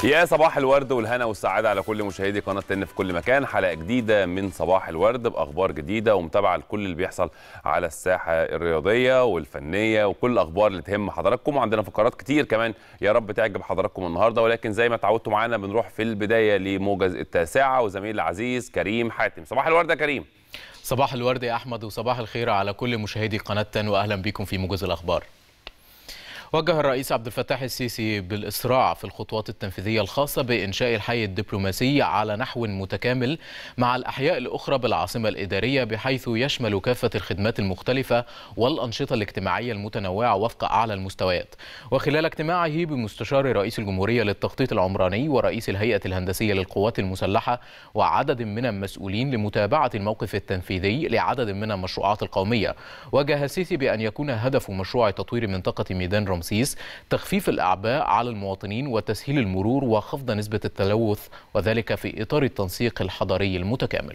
يا صباح الورد والهنا والسعادة على كل مشاهدي قناة تن في كل مكان حلقة جديدة من صباح الورد بأخبار جديدة ومتابعة لكل اللي بيحصل على الساحة الرياضية والفنية وكل الأخبار اللي تهم حضراتكم وعندنا فقرات كتير كمان يا رب تعجب حضراتكم النهاردة ولكن زي ما اتعودتوا معانا بنروح في البداية لموجز التاسعة وزميل العزيز كريم حاتم صباح الورد يا كريم صباح الورد يا احمد وصباح الخير على كل مشاهدي قناه تن واهلا بكم في موجز الاخبار وجه الرئيس عبد الفتاح السيسي بالإسراع في الخطوات التنفيذية الخاصة بإنشاء الحي الدبلوماسي على نحو متكامل مع الأحياء الأخرى بالعاصمة الإدارية بحيث يشمل كافة الخدمات المختلفة والأنشطة الاجتماعية المتنوعة وفق أعلى المستويات وخلال اجتماعه بمستشار رئيس الجمهورية للتخطيط العمراني ورئيس الهيئة الهندسية للقوات المسلحة وعدد من المسؤولين لمتابعة الموقف التنفيذي لعدد من المشروعات القومية وجه السيسي بأن يكون هدف مشروع تطوير منطقة ميدان رمسيس تخفيف الأعباء على المواطنين وتسهيل المرور وخفض نسبة التلوث وذلك في إطار التنسيق الحضري المتكامل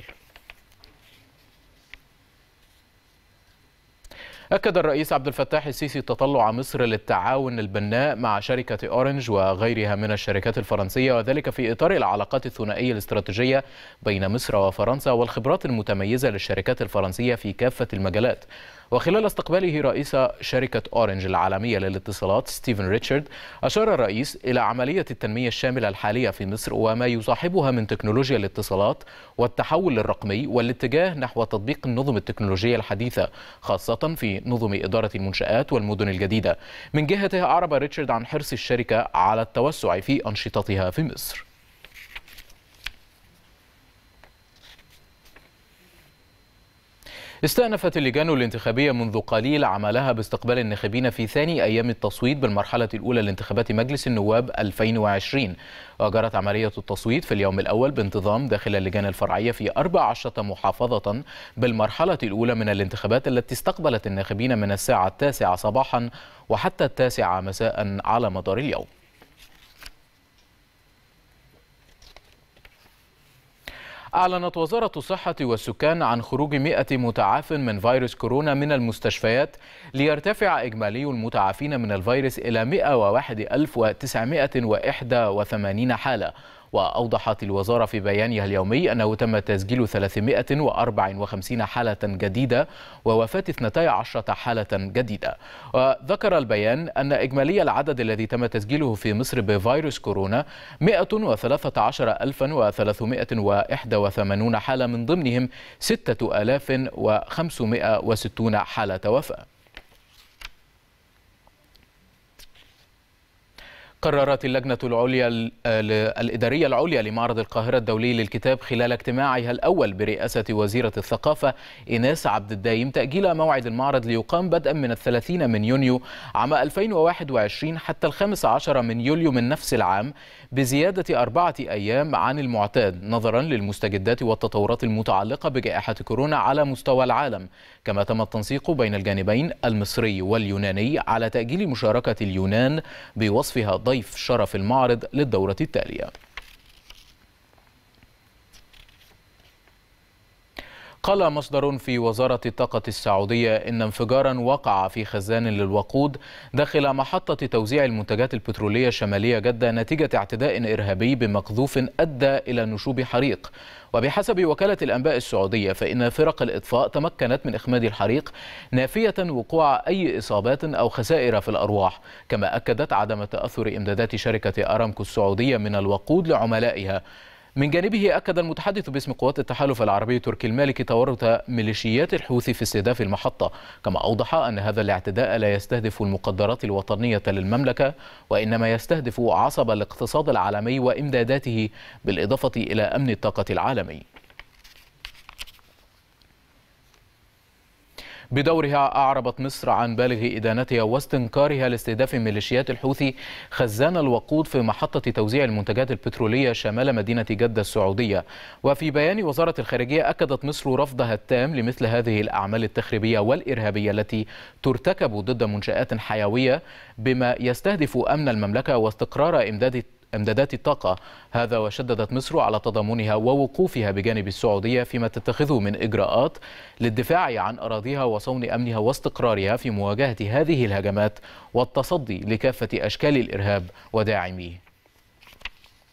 أكد الرئيس عبد الفتاح السيسي تطلع مصر للتعاون البناء مع شركة أورنج وغيرها من الشركات الفرنسية وذلك في إطار العلاقات الثنائية الاستراتيجية بين مصر وفرنسا والخبرات المتميزة للشركات الفرنسية في كافة المجالات وخلال استقباله رئيس شركة أورنج العالمية للاتصالات ستيفن ريتشارد أشار الرئيس إلى عملية التنمية الشاملة الحالية في مصر وما يصاحبها من تكنولوجيا الاتصالات والتحول الرقمي والاتجاه نحو تطبيق النظم التكنولوجية الحديثة خاصة في نظم إدارة المنشآت والمدن الجديدة من جهته أعرب ريتشارد عن حرص الشركة على التوسع في أنشطتها في مصر استأنفت اللجان الانتخابية منذ قليل عملها باستقبال الناخبين في ثاني أيام التصويت بالمرحلة الأولى لانتخابات مجلس النواب 2020 وجرت عملية التصويت في اليوم الأول بانتظام داخل اللجان الفرعية في 14 محافظة بالمرحلة الأولى من الانتخابات التي استقبلت الناخبين من الساعة التاسعة صباحا وحتى التاسعة مساء على مدار اليوم أعلنت وزارة الصحة والسكان عن خروج 100 متعاف من فيروس كورونا من المستشفيات ليرتفع إجمالي المتعافين من الفيروس إلى 101981 حالة وأوضحت الوزارة في بيانها اليومي أنه تم تسجيل 354 حالة جديدة ووفاة 12 حالة جديدة وذكر البيان أن إجمالي العدد الذي تم تسجيله في مصر بفيروس كورونا 113381 حالة من ضمنهم 6560 حالة وفاة قررت اللجنة العليا الإدارية العليا لمعرض القاهرة الدولي للكتاب خلال اجتماعها الأول برئاسة وزيرة الثقافة إيناس عبد الدايم تأجيل موعد المعرض ليقام بدءا من الثلاثين من يونيو عام 2021 حتى الخامس عشر من يوليو من نفس العام بزيادة أربعة أيام عن المعتاد نظرا للمستجدات والتطورات المتعلقة بجائحة كورونا على مستوى العالم كما تم التنسيق بين الجانبين المصري واليوناني على تأجيل مشاركة اليونان بوصفها ضيف شرف المعرض للدورة التالية قال مصدر في وزارة الطاقة السعودية إن انفجارا وقع في خزان للوقود داخل محطة توزيع المنتجات البترولية الشمالية جدة نتيجة اعتداء إرهابي بمقذوف أدى إلى نشوب حريق وبحسب وكالة الأنباء السعودية فإن فرق الإطفاء تمكنت من إخماد الحريق نافية وقوع أي إصابات أو خسائر في الأرواح كما أكدت عدم تأثر إمدادات شركة أرامكو السعودية من الوقود لعملائها من جانبه أكد المتحدث باسم قوات التحالف العربي تركي المالكي تورط ميليشيات الحوثي في استهداف المحطة كما أوضح أن هذا الاعتداء لا يستهدف المقدرات الوطنية للمملكة وإنما يستهدف عصب الاقتصاد العالمي وإمداداته بالإضافة إلى أمن الطاقة العالمي بدورها أعربت مصر عن بالغ إدانتها واستنكارها لاستهداف ميليشيات الحوثي خزان الوقود في محطة توزيع المنتجات البترولية شمال مدينة جدة السعودية وفي بيان وزارة الخارجية أكدت مصر رفضها التام لمثل هذه الأعمال التخريبية والإرهابية التي ترتكب ضد منشآت حيوية بما يستهدف أمن المملكة واستقرار إمداد امدادات الطاقة هذا وشددت مصر على تضامنها ووقوفها بجانب السعودية فيما تتخذه من إجراءات للدفاع عن أراضيها وصون أمنها واستقرارها في مواجهة هذه الهجمات والتصدي لكافة أشكال الإرهاب وداعميه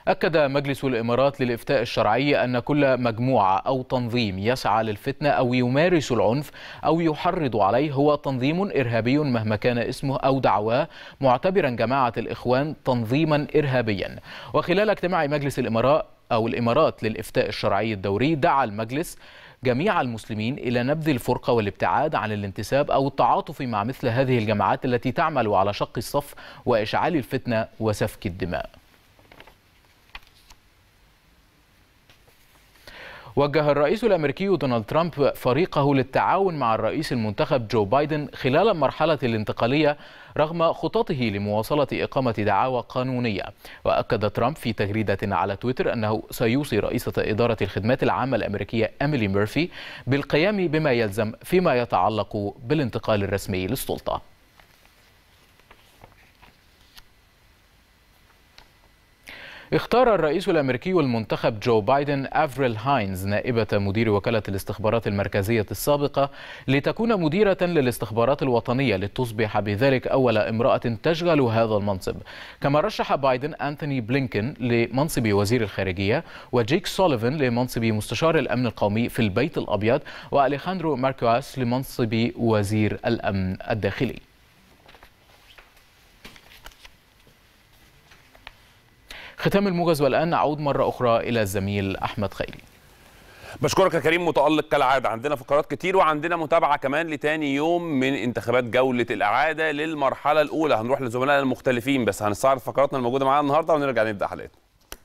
أكد مجلس الإمارات للإفتاء الشرعي أن كل مجموعة أو تنظيم يسعى للفتنة أو يمارس العنف أو يحرض عليه هو تنظيم إرهابي مهما كان اسمه أو دعواه معتبرا جماعة الإخوان تنظيما إرهابيا وخلال اجتماع مجلس الإمارات أو الإمارات للإفتاء الشرعي الدوري دعا المجلس جميع المسلمين إلى نبذ الفرقة والابتعاد عن الانتساب أو التعاطف مع مثل هذه الجماعات التي تعمل على شق الصف وإشعال الفتنة وسفك الدماء وجه الرئيس الامريكي دونالد ترامب فريقه للتعاون مع الرئيس المنتخب جو بايدن خلال المرحله الانتقاليه رغم خططه لمواصله اقامه دعاوى قانونيه واكد ترامب في تغريده على تويتر انه سيوصي رئيسه اداره الخدمات العامه الامريكيه ايميلي ميرفي بالقيام بما يلزم فيما يتعلق بالانتقال الرسمي للسلطه اختار الرئيس الامريكي المنتخب جو بايدن افريل هاينز نائبه مدير وكاله الاستخبارات المركزيه السابقه لتكون مديره للاستخبارات الوطنيه لتصبح بذلك اول امراه تشغل هذا المنصب كما رشح بايدن انثوني بلينكن لمنصب وزير الخارجيه وجيك سوليفان لمنصب مستشار الامن القومي في البيت الابيض واليخاندرو ماركواس لمنصب وزير الامن الداخلي ختام الموجز والآن نعود مرة أخرى إلى الزميل أحمد خيري بشكرك يا كريم متألق كالعادة عندنا فقرات كتير وعندنا متابعة كمان لتاني يوم من انتخابات جولة الإعادة للمرحلة الأولى هنروح لزملائنا المختلفين بس هنستعرض فقراتنا الموجودة معانا النهاردة ونرجع نبدأ حلقتنا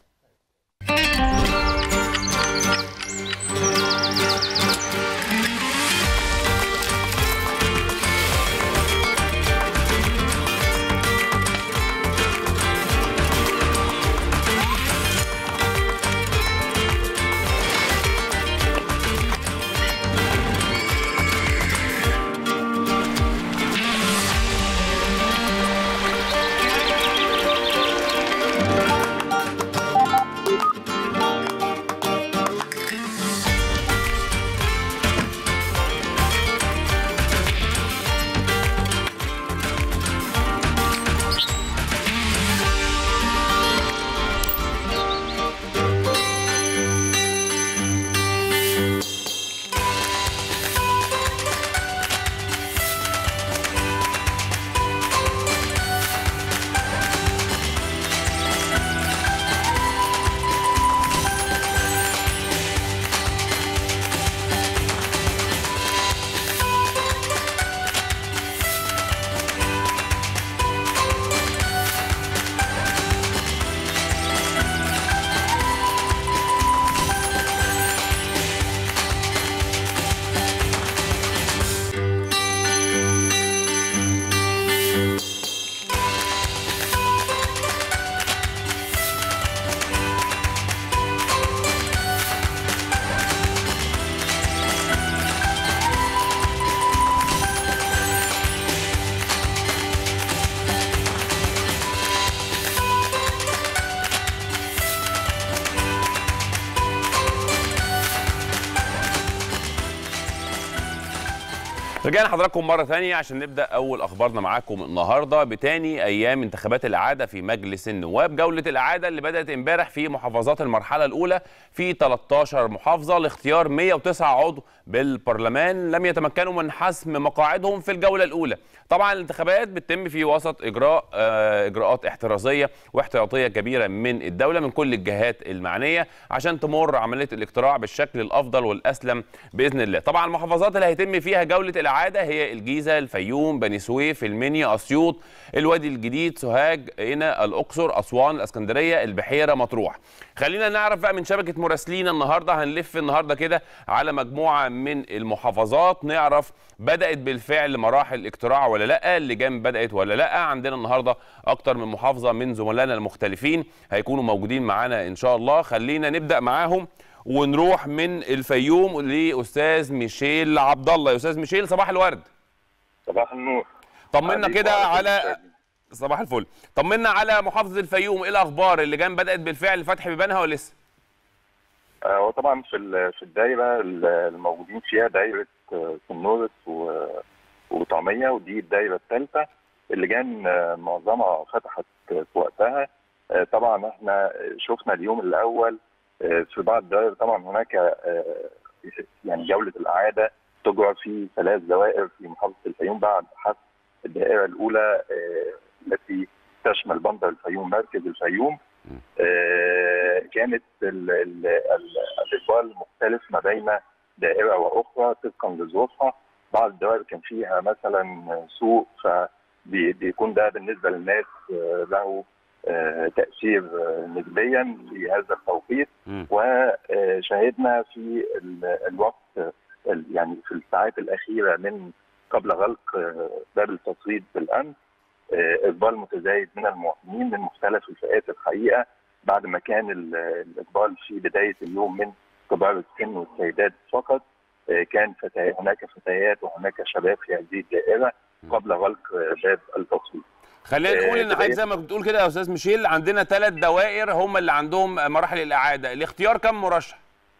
رجعنا حضراتكم مرة ثانية عشان نبدأ أول أخبارنا معاكم النهاردة بتاني أيام انتخابات الإعادة في مجلس النواب جولة الإعادة اللي بدأت امبارح في محافظات المرحلة الأولى في 13 محافظة لاختيار 109 عضو بالبرلمان لم يتمكنوا من حسم مقاعدهم في الجولة الأولى طبعا الانتخابات بتتم في وسط إجراء آه إجراءات احترازية واحتياطية كبيرة من الدولة من كل الجهات المعنية عشان تمر عملية الاقتراع بالشكل الأفضل والأسلم بإذن الله طبعا المحافظات اللي هيتم فيها جولة الإعادة هي الجيزة الفيوم بني سويف المنيا أسيوط الوادي الجديد سوهاج قنا الأقصر أسوان الإسكندرية البحيرة مطروح خلينا نعرف بقى من شبكة مراسلينا النهاردة هنلف النهاردة كده على مجموعة من المحافظات نعرف بدأت بالفعل مراحل اقتراع ولا لا اللجان بدأت ولا لا عندنا النهاردة أكتر من محافظة من زملائنا المختلفين هيكونوا موجودين معانا إن شاء الله خلينا نبدأ معاهم ونروح من الفيوم لاستاذ ميشيل عبد الله يا استاذ ميشيل صباح الورد صباح النور طمنا عليكم كده وعلى على المشاهدين. صباح الفل طمنا على محافظه الفيوم ايه الاخبار اللجان بدات بالفعل فتح بيبانها ولا لسه آه، هو طبعا في ال- في الدايره ال- الموجودين فيها دايره آه، سنورس و- وطعميه ودي الدايره الثالثه اللجان آه، معظمها فتحت في وقتها آه، طبعا احنا شفنا اليوم الاول آه، في بعض الدوائر طبعا هناك آه، يعني جوله الاعاده تجرى في ثلاث دوائر في محافظه الفيوم بعد حسب الدائره الاولى آه، التي تشمل بندر الفيوم مركز الفيوم آه، كانت ال- ال- ال- الاقبال مختلف ما بين دائره واخرى طبقا لظروفها بعض الدوائر كان فيها مثلا سوق فبيكون ده بالنسبه للناس آه، له آه، تاثير آه، نسبيا في هذا التوقيت مم. وشاهدنا في ال- الوقت ال- يعني في الساعات الاخيره من قبل غلق آه، باب التصويت بالامس آه، اقبال متزايد من المواطنين من مختلف الفئات الحقيقه بعد ما كان ال- الاقبال في بدايه اليوم من كبار السن والسيدات فقط آه، كان فتي هناك فتيات وهناك شباب في هذه الدائره قبل غلق آه، باب التصويت. خلينا نقول ان آه، حضرتك زي ما بتقول كده يا استاذ ميشيل عندنا ثلاث دوائر هم اللي عندهم مراحل الاعاده الاختيار كم مرشح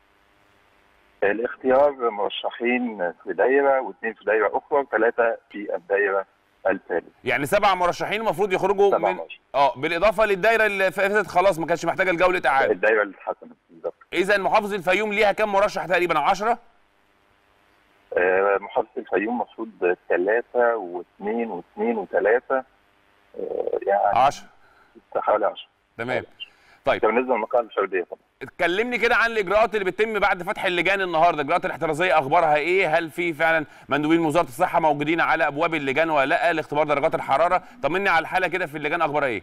الاختيار مرشحين في دايره واثنين في دايره اخرى وثلاثه في الدايره الثالثه. يعني سبع مرشحين المفروض يخرجوا سبع من مرشحين. اه بالاضافه للدايره اللي فاتت خلاص ما كانش محتاجه لجوله اعاده الدايره اللي اتحسمت بالظبط. اذا محافظه الفيوم ليها كم مرشح تقريبا 10 آه، محافظه الفيوم المفروض ثلاثه واثنين واثنين وثلاثه آه، يعني 10 حوالي 10 تمام طيب ده بالنسبه للمقاعد الفرديه طبعا. اتكلمني كده عن الاجراءات اللي بتتم بعد فتح اللجان النهارده الاجراءات الاحترازيه اخبارها ايه هل في فعلا مندوبين وزاره الصحه موجودين على ابواب اللجان ولا لا لاختبار درجات الحراره طمني على الحاله كده في اللجان اخبارها ايه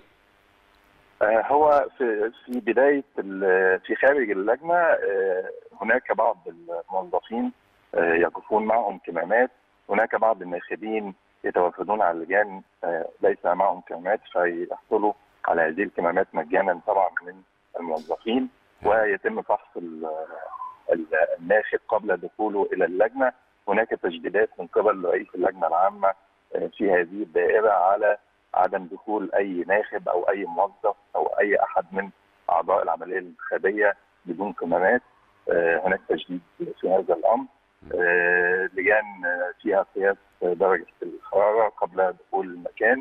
آه، هو في في بدايه ال- في خارج اللجنه آه، هناك بعض الموظفين آه، يقفون معهم كمامات هناك بعض الناخبين يتوافدون على اللجان آه، ليس معهم كمامات فيحصلوا على هذه الكمامات مجانا طبعا من الموظفين ويتم فحص ال- ال- الناخب قبل دخوله الى اللجنه هناك تجديدات من قبل رئيس اللجنه العامه آه، في هذه الدائره على عدم دخول اي ناخب او اي موظف او اي احد من اعضاء العمليه الانتخابيه بدون كمامات آه، هناك تجديد في هذا الامر آه، لجان آه، فيها قياس درجه الحراره قبل دخول المكان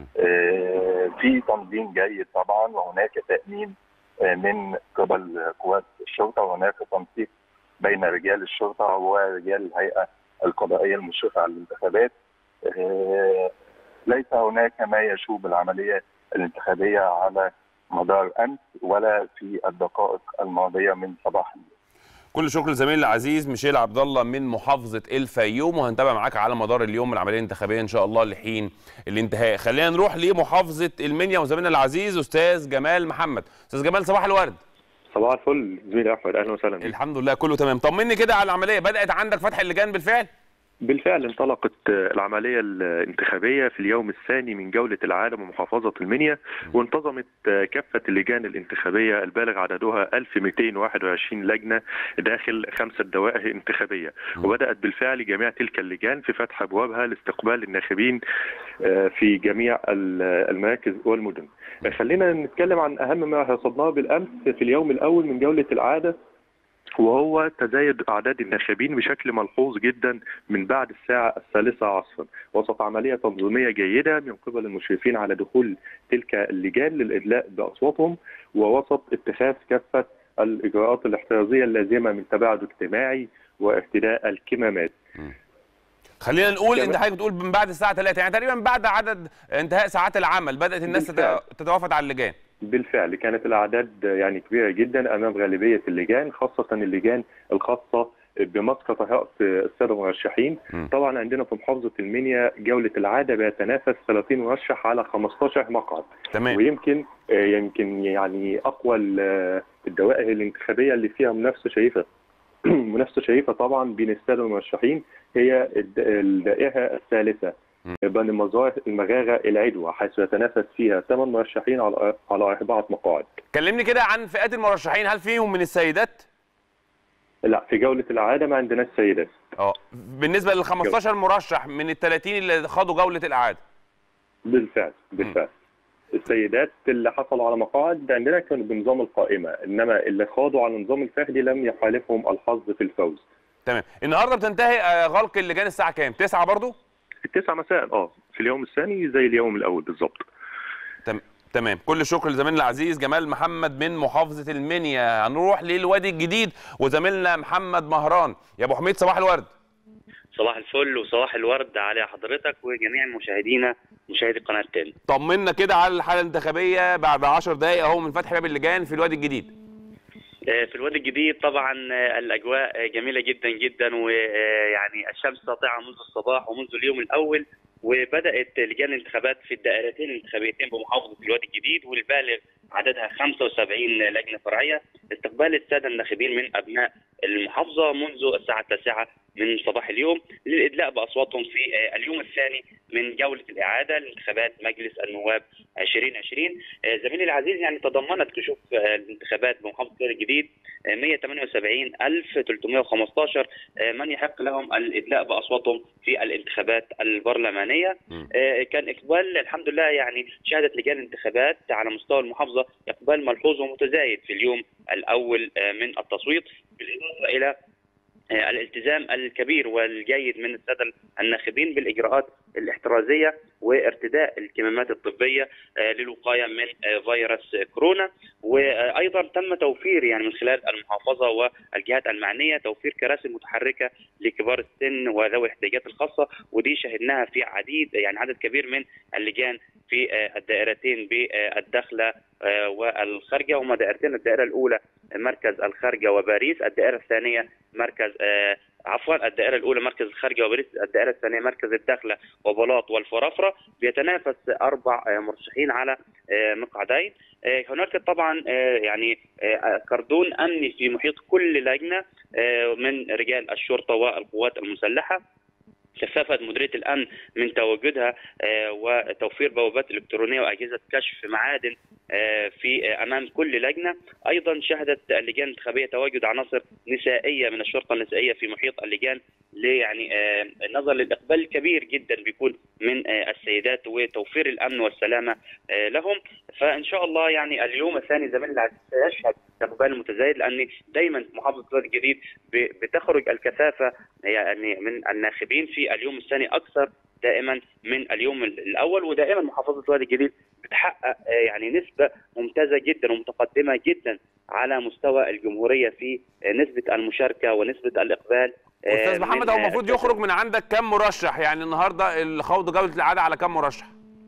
آه، في تنظيم جيد طبعا وهناك تامين آه، من قبل قوات الشرطه وهناك تنسيق بين رجال الشرطه ورجال الهيئه القضائيه المشرفه على الانتخابات آه، ليس هناك ما يشوب العمليه الانتخابيه على مدار امس ولا في الدقائق الماضيه من صباح اليوم. كل شكر لزميلي العزيز ميشيل عبد الله من محافظه الفيوم وهنتابع معاك على مدار اليوم العمليه الانتخابيه ان شاء الله لحين الانتهاء خلينا نروح لمحافظه المنيا وزميلنا العزيز استاذ جمال محمد استاذ جمال صباح الورد صباح الفل زميلي احمد اهلا وسهلا بك الحمد لله كله تمام طمني كده على العمليه بدات عندك فتح اللجان بالفعل بالفعل انطلقت العملية الانتخابية في اليوم الثاني من جولة العالم ومحافظة المنيا وانتظمت كافة اللجان الانتخابية البالغ عددها 1221 لجنة داخل خمسة دوائر انتخابية وبدأت بالفعل جميع تلك اللجان في فتح أبوابها لاستقبال الناخبين في جميع المراكز والمدن خلينا نتكلم عن أهم ما رصدناه بالأمس في اليوم الأول من جولة العادة وهو تزايد اعداد الناخبين بشكل ملحوظ جدا من بعد الساعه الثالثه عصرا وسط عمليه تنظيميه جيده من قبل المشرفين على دخول تلك اللجان للادلاء باصواتهم ووسط اتخاذ كافه الاجراءات الاحترازيه اللازمه من تباعد اجتماعي وارتداء الكمامات خلينا نقول تمام. انت حضرتك بتقول من بعد الساعه 3 يعني تقريبا بعد عدد انتهاء ساعات العمل بدات الناس بالفعل. تت- تتوافد على اللجان بالفعل كانت الاعداد يعني كبيره جدا امام غالبيه اللجان خاصه اللجان الخاصه بمسقط طهاره الساده المرشحين م. طبعا عندنا في محافظه المنيا جوله العاده بيتنافس 30 مرشح على 15 مقعد تمام ويمكن آه، يمكن يعني اقوى ال- الدوائر الانتخابيه اللي فيها منافسه شريفه منافسه شريفه طبعا بين الساده المرشحين هي الد- الدائره الثالثه م. بين المزار المغاغه العدوى حيث يتنافس فيها ثمان مرشحين على على اربعه مقاعد. كلمني كده عن فئات المرشحين هل فيهم من السيدات لا في جوله العاده ما عندناش سيدات. اه بالنسبه لل 15 مرشح من ال 30 اللي خدوا جوله الاعاده بالفعل بالفعل. السيدات اللي حصلوا على مقاعد عندنا كانوا بنظام القائمه انما اللي خاضوا على النظام الفردي لم يخالفهم الحظ في الفوز. تمام النهارده بتنتهي آه، غلق اللجان الساعه كام 9 برضو التسعة مساء اه في اليوم الثاني زي اليوم الاول بالظبط تمام تمام كل الشكر لزميلنا العزيز جمال محمد من محافظه المنيا هنروح للوادي الجديد وزميلنا محمد مهران يا ابو حميد صباح الورد صباح الفل وصباح الورد على حضرتك وجميع مشاهدينا مشاهدي قناه تاني طمنا كده على الحاله الانتخابيه بعد 10 دقائق اهو من فتح باب اللجان في الوادي الجديد في الوادي الجديد طبعا الاجواء جميله جدا جدا ويعني الشمس ساطعه منذ الصباح ومنذ اليوم الاول وبدات لجان الانتخابات في الدائرتين الانتخابيتين بمحافظه الوادي الجديد والبالغ عددها 75 لجنه فرعيه استقبال الساده الناخبين من ابناء المحافظه منذ الساعه التاسعه من صباح اليوم للادلاء باصواتهم في اليوم الثاني من جوله الاعاده لانتخابات مجلس النواب 2020 زميلي العزيز يعني تضمنت كشوف الانتخابات بمحافظه الوادي الجديد 178315 من يحق لهم الادلاء باصواتهم في الانتخابات البرلمانيه كان اقبال الحمد لله يعني شهدت لجان الانتخابات على مستوى المحافظه اقبال ملحوظ ومتزايد في اليوم الاول من التصويت بالاضافه الى الالتزام الكبير والجيد من الساده الناخبين بالاجراءات الاحترازيه وارتداء الكمامات الطبيه للوقايه من فيروس كورونا وايضا تم توفير يعني من خلال المحافظه والجهات المعنيه توفير كراسي متحركه لكبار السن وذوي الاحتياجات الخاصه ودي شهدناها في عديد يعني عدد كبير من اللجان في الدائرتين بالداخله والخارجه هما دائرتين الدائره الاولى مركز الخارجه وباريس الدائره الثانيه مركز آه عفوا الدائره الاولى مركز الخارجه وباريس الدائره الثانيه مركز الداخله وبلاط والفرافره بيتنافس اربع آه مرشحين على آه مقعدين هناك طبعا يعني كردون امني في محيط كل لجنه من رجال الشرطه والقوات المسلحه كثافة مديرية الأمن من تواجدها وتوفير بوابات إلكترونية وأجهزة كشف معادن في أمام كل لجنة أيضا شهدت اللجان الانتخابية تواجد عناصر نسائية من الشرطة النسائية في محيط اللجان يعني نظرا للإقبال الكبير جدا بيكون من السيدات وتوفير الأمن والسلامة لهم فإن شاء الله يعني اليوم الثاني زميلنا العزيز سيشهد استقبال متزايد لأن دايما محافظة الوادي الجديد بتخرج الكثافة يعني من الناخبين في اليوم الثاني اكثر دائما من اليوم الاول ودائما محافظه الوادي الجديد بتحقق يعني نسبه ممتازه جدا ومتقدمه جدا على مستوى الجمهوريه في نسبه المشاركه ونسبه الاقبال استاذ محمد هو المفروض يخرج من عندك كم مرشح يعني النهارده الخوض جوله العاده على كم مرشح؟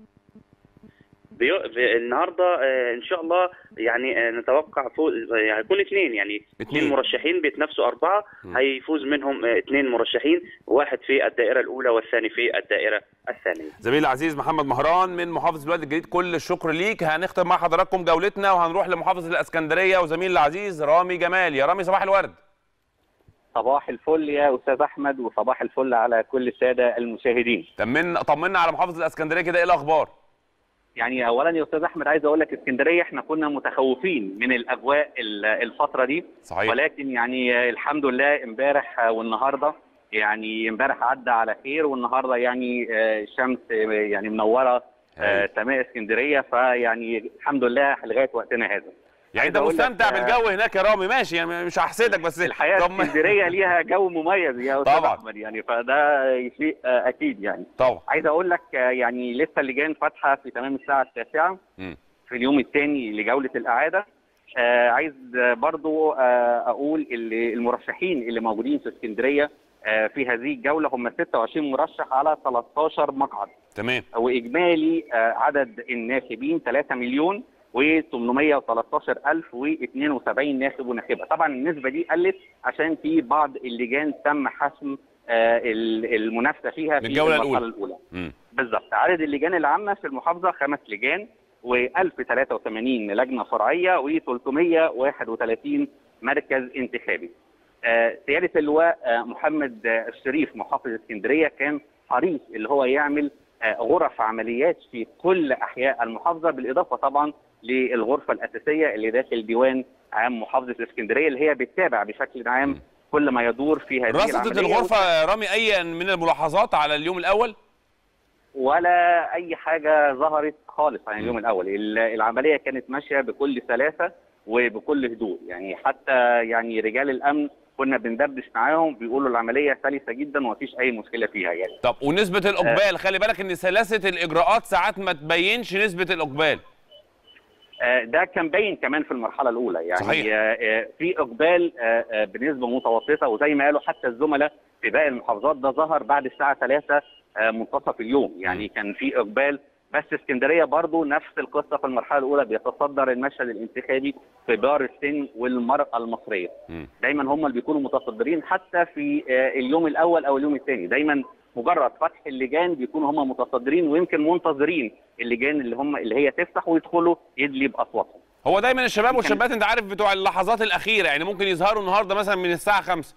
بيو... النهارده ان شاء الله يعني نتوقع فوز هيكون اثنين يعني اثنين مرشحين بيتنافسوا اربعه م. هيفوز منهم اثنين مرشحين واحد في الدائره الاولى والثاني في الدائره الثانيه. زميلي العزيز محمد مهران من محافظه الوادي الجديد كل الشكر ليك هنختم مع حضراتكم جولتنا وهنروح لمحافظه الاسكندريه وزميلي العزيز رامي جمال يا رامي صباح الورد. صباح الفل يا استاذ احمد وصباح الفل على كل الساده المشاهدين. طمنا طمنا على محافظه الاسكندريه كده ايه الاخبار؟ يعني اولا يا استاذ احمد عايز اقول لك اسكندريه احنا كنا متخوفين من الاجواء الفتره دي صحيح. ولكن يعني الحمد لله امبارح والنهارده يعني امبارح عدى على خير والنهارده يعني الشمس يعني منوره سماء اسكندريه فيعني الحمد لله لغايه وقتنا هذا يعني انت مستمتع بالجو هناك يا رامي ماشي يعني مش هحسدك بس الحياه الاسكندريه ليها جو مميز يا استاذ طبعا. احمد يعني فده شيء اكيد يعني طبعا عايز اقول لك يعني لسه اللجان فاتحه في تمام الساعه التاسعه في اليوم الثاني لجوله الاعاده آه عايز برضو آه اقول اللي المرشحين اللي موجودين في اسكندريه آه في هذه الجوله هم 26 مرشح على 13 مقعد تمام واجمالي آه عدد الناخبين 3 مليون و813072 ناخب وناخبه طبعا النسبه دي قلت عشان في بعض اللجان تم حسم آه المنافسه فيها في الجوله المرحله الاولى بالظبط عدد اللجان العامه في المحافظه خمس لجان و1083 لجنه فرعيه و331 مركز انتخابي آه سياده اللواء آه محمد الشريف محافظ اسكندريه كان حريص اللي هو يعمل غرف عمليات في كل احياء المحافظه بالاضافه طبعا للغرفه الاساسيه اللي داخل ديوان عام محافظه اسكندريه اللي هي بتتابع بشكل عام كل ما يدور في هذه رصدت الغرفه رامي اي من الملاحظات على اليوم الاول؟ ولا اي حاجه ظهرت خالص عن اليوم الاول العمليه كانت ماشيه بكل سلاسه وبكل هدوء يعني حتى يعني رجال الامن كنا بندردش معاهم بيقولوا العمليه سلسه جدا ومفيش اي مشكله فيها يعني طب ونسبه الاقبال خلي بالك ان سلاسه الاجراءات ساعات ما تبينش نسبه الاقبال آه، ده كان باين كمان في المرحله الاولى يعني صحيح. آه، آه، في اقبال آه، آه، بنسبه متوسطه وزي ما قالوا حتى الزملاء في باقي المحافظات ده ظهر بعد الساعه 3 آه، منتصف اليوم يعني كان في اقبال بس اسكندريه برضو نفس القصه في المرحله الاولى بيتصدر المشهد الانتخابي كبار السن والمراه المصريه مم. دايما هم اللي بيكونوا متصدرين حتى في آه، اليوم الاول او اليوم الثاني دايما مجرد فتح اللجان بيكونوا هم متصدرين ويمكن منتظرين اللجان اللي هم اللي هي تفتح ويدخلوا يدلي باصواتهم هو دايما الشباب والشابات انت عارف بتوع اللحظات الاخيره يعني ممكن يظهروا النهارده مثلا من الساعه 5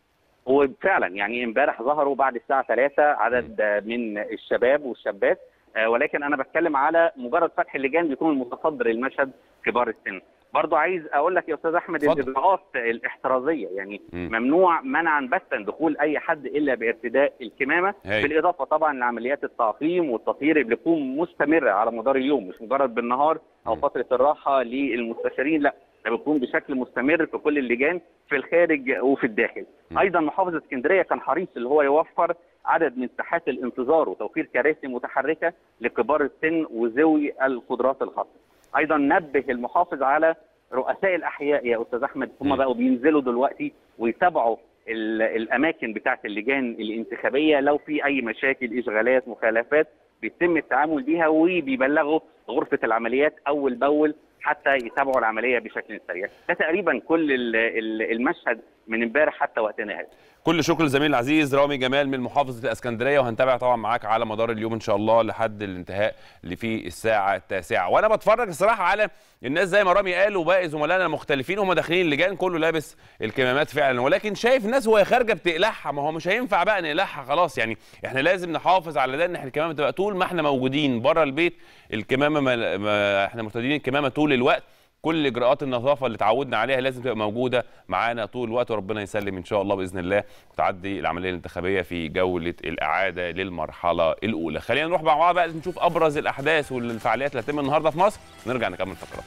وفعلا يعني امبارح ظهروا بعد الساعه 3 عدد آه، من الشباب والشابات آه، ولكن انا بتكلم على مجرد فتح اللجان بيكون المتصدر المشهد كبار السن برضو عايز اقول لك يا استاذ احمد اتفضل. الاجراءات الاحترازيه يعني مم. ممنوع منعا باتا دخول اي حد الا بارتداء الكمامه هاي. بالاضافه طبعا لعمليات التعقيم والتطهير اللي بتكون مستمره على مدار اليوم مش مجرد بالنهار او مم. فتره الراحه للمستشارين لا ده بيكون بشكل مستمر في كل اللجان في الخارج وفي الداخل مم. ايضا محافظ اسكندريه كان حريص اللي هو يوفر عدد من ساحات الانتظار وتوفير كراسي متحركه لكبار السن وذوي القدرات الخاصه ايضا نبه المحافظ على رؤساء الاحياء يا استاذ احمد مم. هم بقوا بينزلوا دلوقتي ويتابعوا ال- الاماكن بتاعه اللجان الانتخابيه لو في اي مشاكل اشغالات مخالفات بيتم التعامل بيها وبيبلغوا غرفه العمليات اول باول حتى يتابعوا العمليه بشكل سريع ده تقريبا كل ال- ال- المشهد من امبارح حتى وقتنا هذا كل شكر للزميل العزيز رامي جمال من محافظه الاسكندريه وهنتابع طبعا معاك على مدار اليوم ان شاء الله لحد الانتهاء اللي في الساعه التاسعه وانا بتفرج الصراحه على الناس زي ما رامي قال وباقي زملائنا المختلفين هم داخلين اللجان كله لابس الكمامات فعلا ولكن شايف ناس وهي خارجه بتقلعها ما هو مش هينفع بقى نقلعها خلاص يعني احنا لازم نحافظ على ده ان احنا الكمامه تبقى طول ما احنا موجودين بره البيت الكمامه ما ما احنا مرتدين الكمامه طول الوقت كل اجراءات النظافه اللي اتعودنا عليها لازم تبقى موجوده معانا طول الوقت وربنا يسلم ان شاء الله باذن الله وتعدي العمليه الانتخابيه في جوله الاعاده للمرحله الاولى خلينا نروح مع بعض بقى نشوف ابرز الاحداث والفعاليات اللي هتتم النهارده في مصر نرجع نكمل فقرات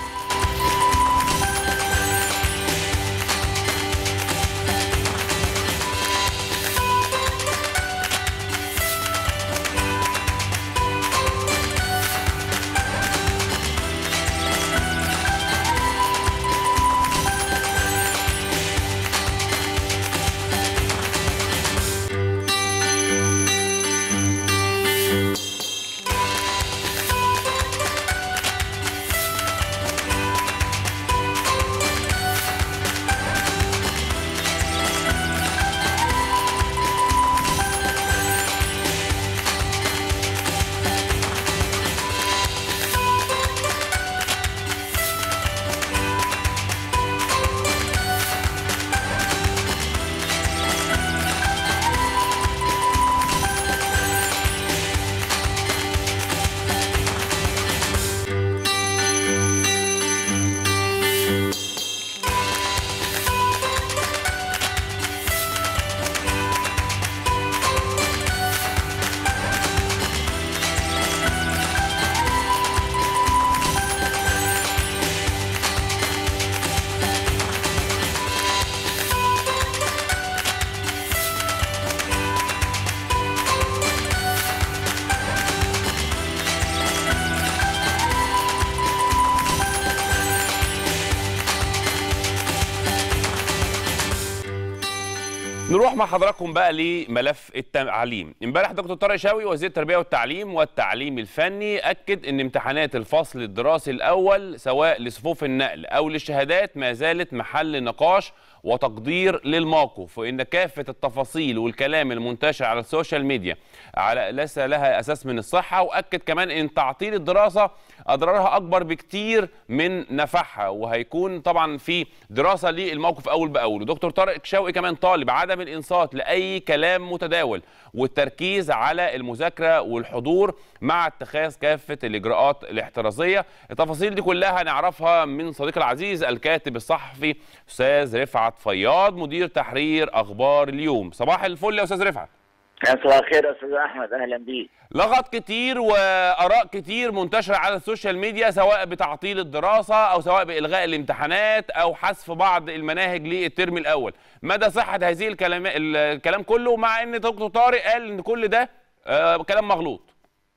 نروح مع حضراتكم بقى لملف التعليم امبارح دكتور طارق شاوي وزير التربيه والتعليم والتعليم الفني اكد ان امتحانات الفصل الدراسي الاول سواء لصفوف النقل او للشهادات ما زالت محل نقاش وتقدير للموقف وان كافه التفاصيل والكلام المنتشر على السوشيال ميديا على ليس لها اساس من الصحه واكد كمان ان تعطيل الدراسه اضرارها اكبر بكتير من نفعها وهيكون طبعا في دراسه للموقف اول باول ودكتور طارق شوقي كمان طالب عدم الانصات لاي كلام متداول والتركيز على المذاكره والحضور مع اتخاذ كافه الاجراءات الاحترازيه التفاصيل دي كلها هنعرفها من صديقي العزيز الكاتب الصحفي استاذ رفعت فياض مدير تحرير اخبار اليوم صباح الفل يا استاذ رفعت صباح الخير يا استاذ احمد اهلا بيك لغط كتير واراء كتير منتشره على السوشيال ميديا سواء بتعطيل الدراسه او سواء بالغاء الامتحانات او حذف بعض المناهج للترم الاول مدى صحه هذه الكلام الكلام كله مع ان دكتور طارق قال ان كل ده آه كلام مغلوط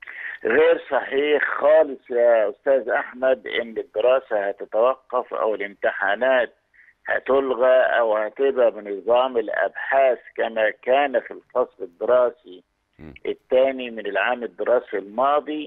غير صحيح خالص يا استاذ احمد ان الدراسه هتتوقف او الامتحانات هتلغى او هتبقى بنظام الابحاث كما كان في الفصل الدراسي م. الثاني من العام الدراسي الماضي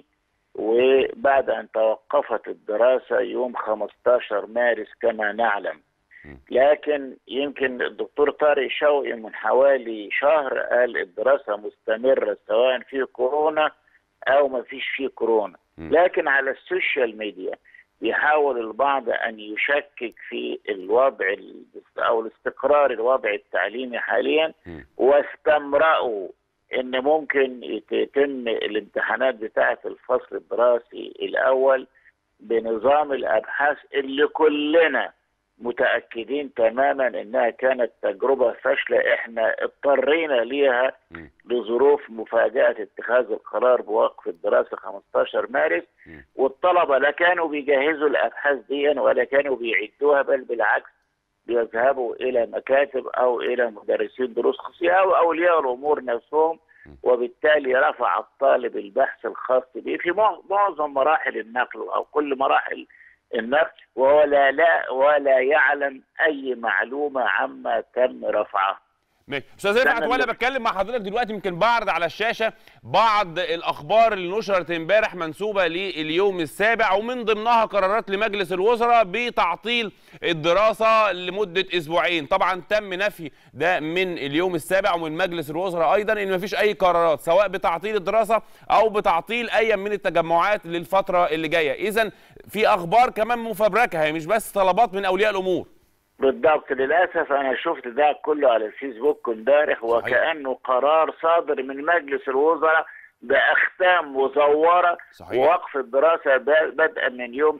وبعد ان توقفت الدراسه يوم 15 مارس كما نعلم م. لكن يمكن الدكتور طارق شوقي من حوالي شهر قال الدراسه مستمره سواء في كورونا او ما فيش فيه كورونا م. لكن على السوشيال ميديا بيحاول البعض ان يشكك في الوضع ال- او الاستقرار الوضع التعليمي حاليا م. واستمرأوا ان ممكن يت- يتم الامتحانات بتاعه الفصل الدراسي الاول بنظام الابحاث اللي كلنا متاكدين تماما انها كانت تجربه فاشله احنا اضطرينا ليها م. لظروف مفاجاه اتخاذ القرار بوقف الدراسه 15 مارس م. والطلبه لا كانوا بيجهزوا الابحاث دي ولا كانوا بيعدوها بل بالعكس بيذهبوا الى مكاتب او الى مدرسين دروس خصوصيه او اولياء الامور نفسهم وبالتالي رفع الطالب البحث الخاص به في مع- معظم مراحل النقل او كل مراحل النقل ولا لا ولا يعلم اي معلومه عما تم رفعه ماشي استاذ رفعت تمام. وانا بتكلم مع حضرتك دلوقتي يمكن بعرض على الشاشه بعض الاخبار اللي نشرت امبارح منسوبه لليوم السابع ومن ضمنها قرارات لمجلس الوزراء بتعطيل الدراسه لمده اسبوعين طبعا تم نفي ده من اليوم السابع ومن مجلس الوزراء ايضا ان مفيش اي قرارات سواء بتعطيل الدراسه او بتعطيل اي من التجمعات للفتره اللي جايه اذا في اخبار كمان مفبركه هي مش بس طلبات من اولياء الامور بالضبط للاسف انا شفت ده كله على الفيسبوك امبارح وكانه قرار صادر من مجلس الوزراء باختام مزوره صحيح. ووقف الدراسه ب- بدءا من يوم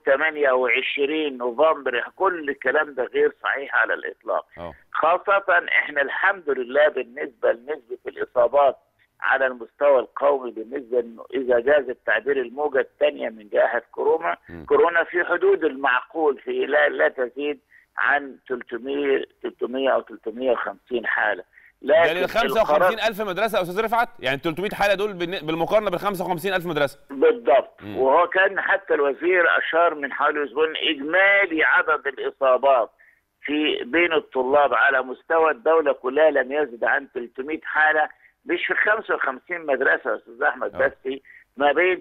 28 نوفمبر كل الكلام ده غير صحيح على الاطلاق اه خاصة احنا الحمد لله بالنسبة لنسبة الإصابات على المستوى القومي بالنسبة إنه إذا جاز التعبير الموجة الثانية من جائحة كورونا م. كورونا في حدود المعقول في لا, لا تزيد عن 300 300 أو 350 حالة يعني لكن ال 55 ألف مدرسة يا أستاذ رفعت يعني 300 حالة دول بالن- بالمقارنة بال 55 ألف مدرسة بالضبط مم. وهو كان حتى الوزير اشار من حوالي اسبوعين اجمالي عدد الاصابات في بين الطلاب على مستوى الدوله كلها لم يزد عن 300 حاله مش في 55 مدرسه يا استاذ احمد آه. بس ما بين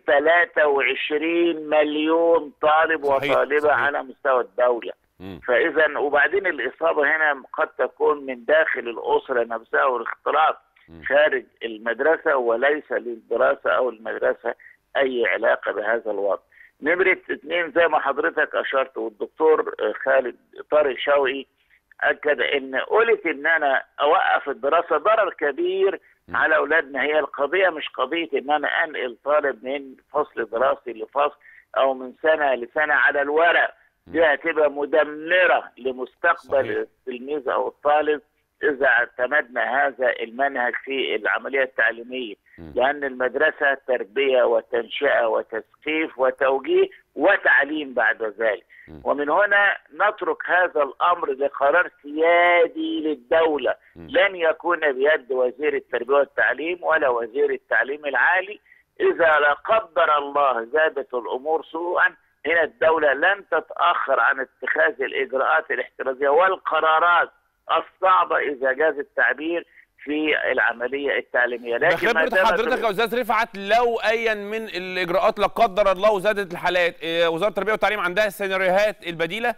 23 مليون طالب صحيح، وطالبه صحيح. على مستوى الدوله مم. فاذا وبعدين الاصابه هنا قد تكون من داخل الاسره نفسها والاختلاط مم. خارج المدرسه وليس للدراسه او المدرسه اي علاقه بهذا الوضع. نمره اثنين زي ما حضرتك اشرت والدكتور آه، خالد طارق شوقي اكد ان قلت ان انا اوقف الدراسه ضرر كبير م. على اولادنا هي القضيه مش قضيه ان انا انقل طالب من فصل دراسي لفصل او من سنه لسنه على الورق دي هتبقى مدمره لمستقبل صحيح. التلميذ او الطالب اذا اعتمدنا هذا المنهج في العمليه التعليميه م. لان المدرسه تربيه وتنشئه وتثقيف وتوجيه وتعليم بعد ذلك م. ومن هنا نترك هذا الامر لقرار سيادي للدوله م. لن يكون بيد وزير التربيه والتعليم ولا وزير التعليم العالي اذا لا قدر الله زادت الامور سوءا هنا الدوله لن تتاخر عن اتخاذ الاجراءات الاحترازيه والقرارات الصعبه اذا جاز التعبير في العمليه التعليميه لكن ما بخبرة دامت حضرتك يا أستاذ رفعت لو أيا من الإجراءات لا قدر الله وزادت الحالات إيه، وزارة التربية والتعليم عندها السيناريوهات البديلة؟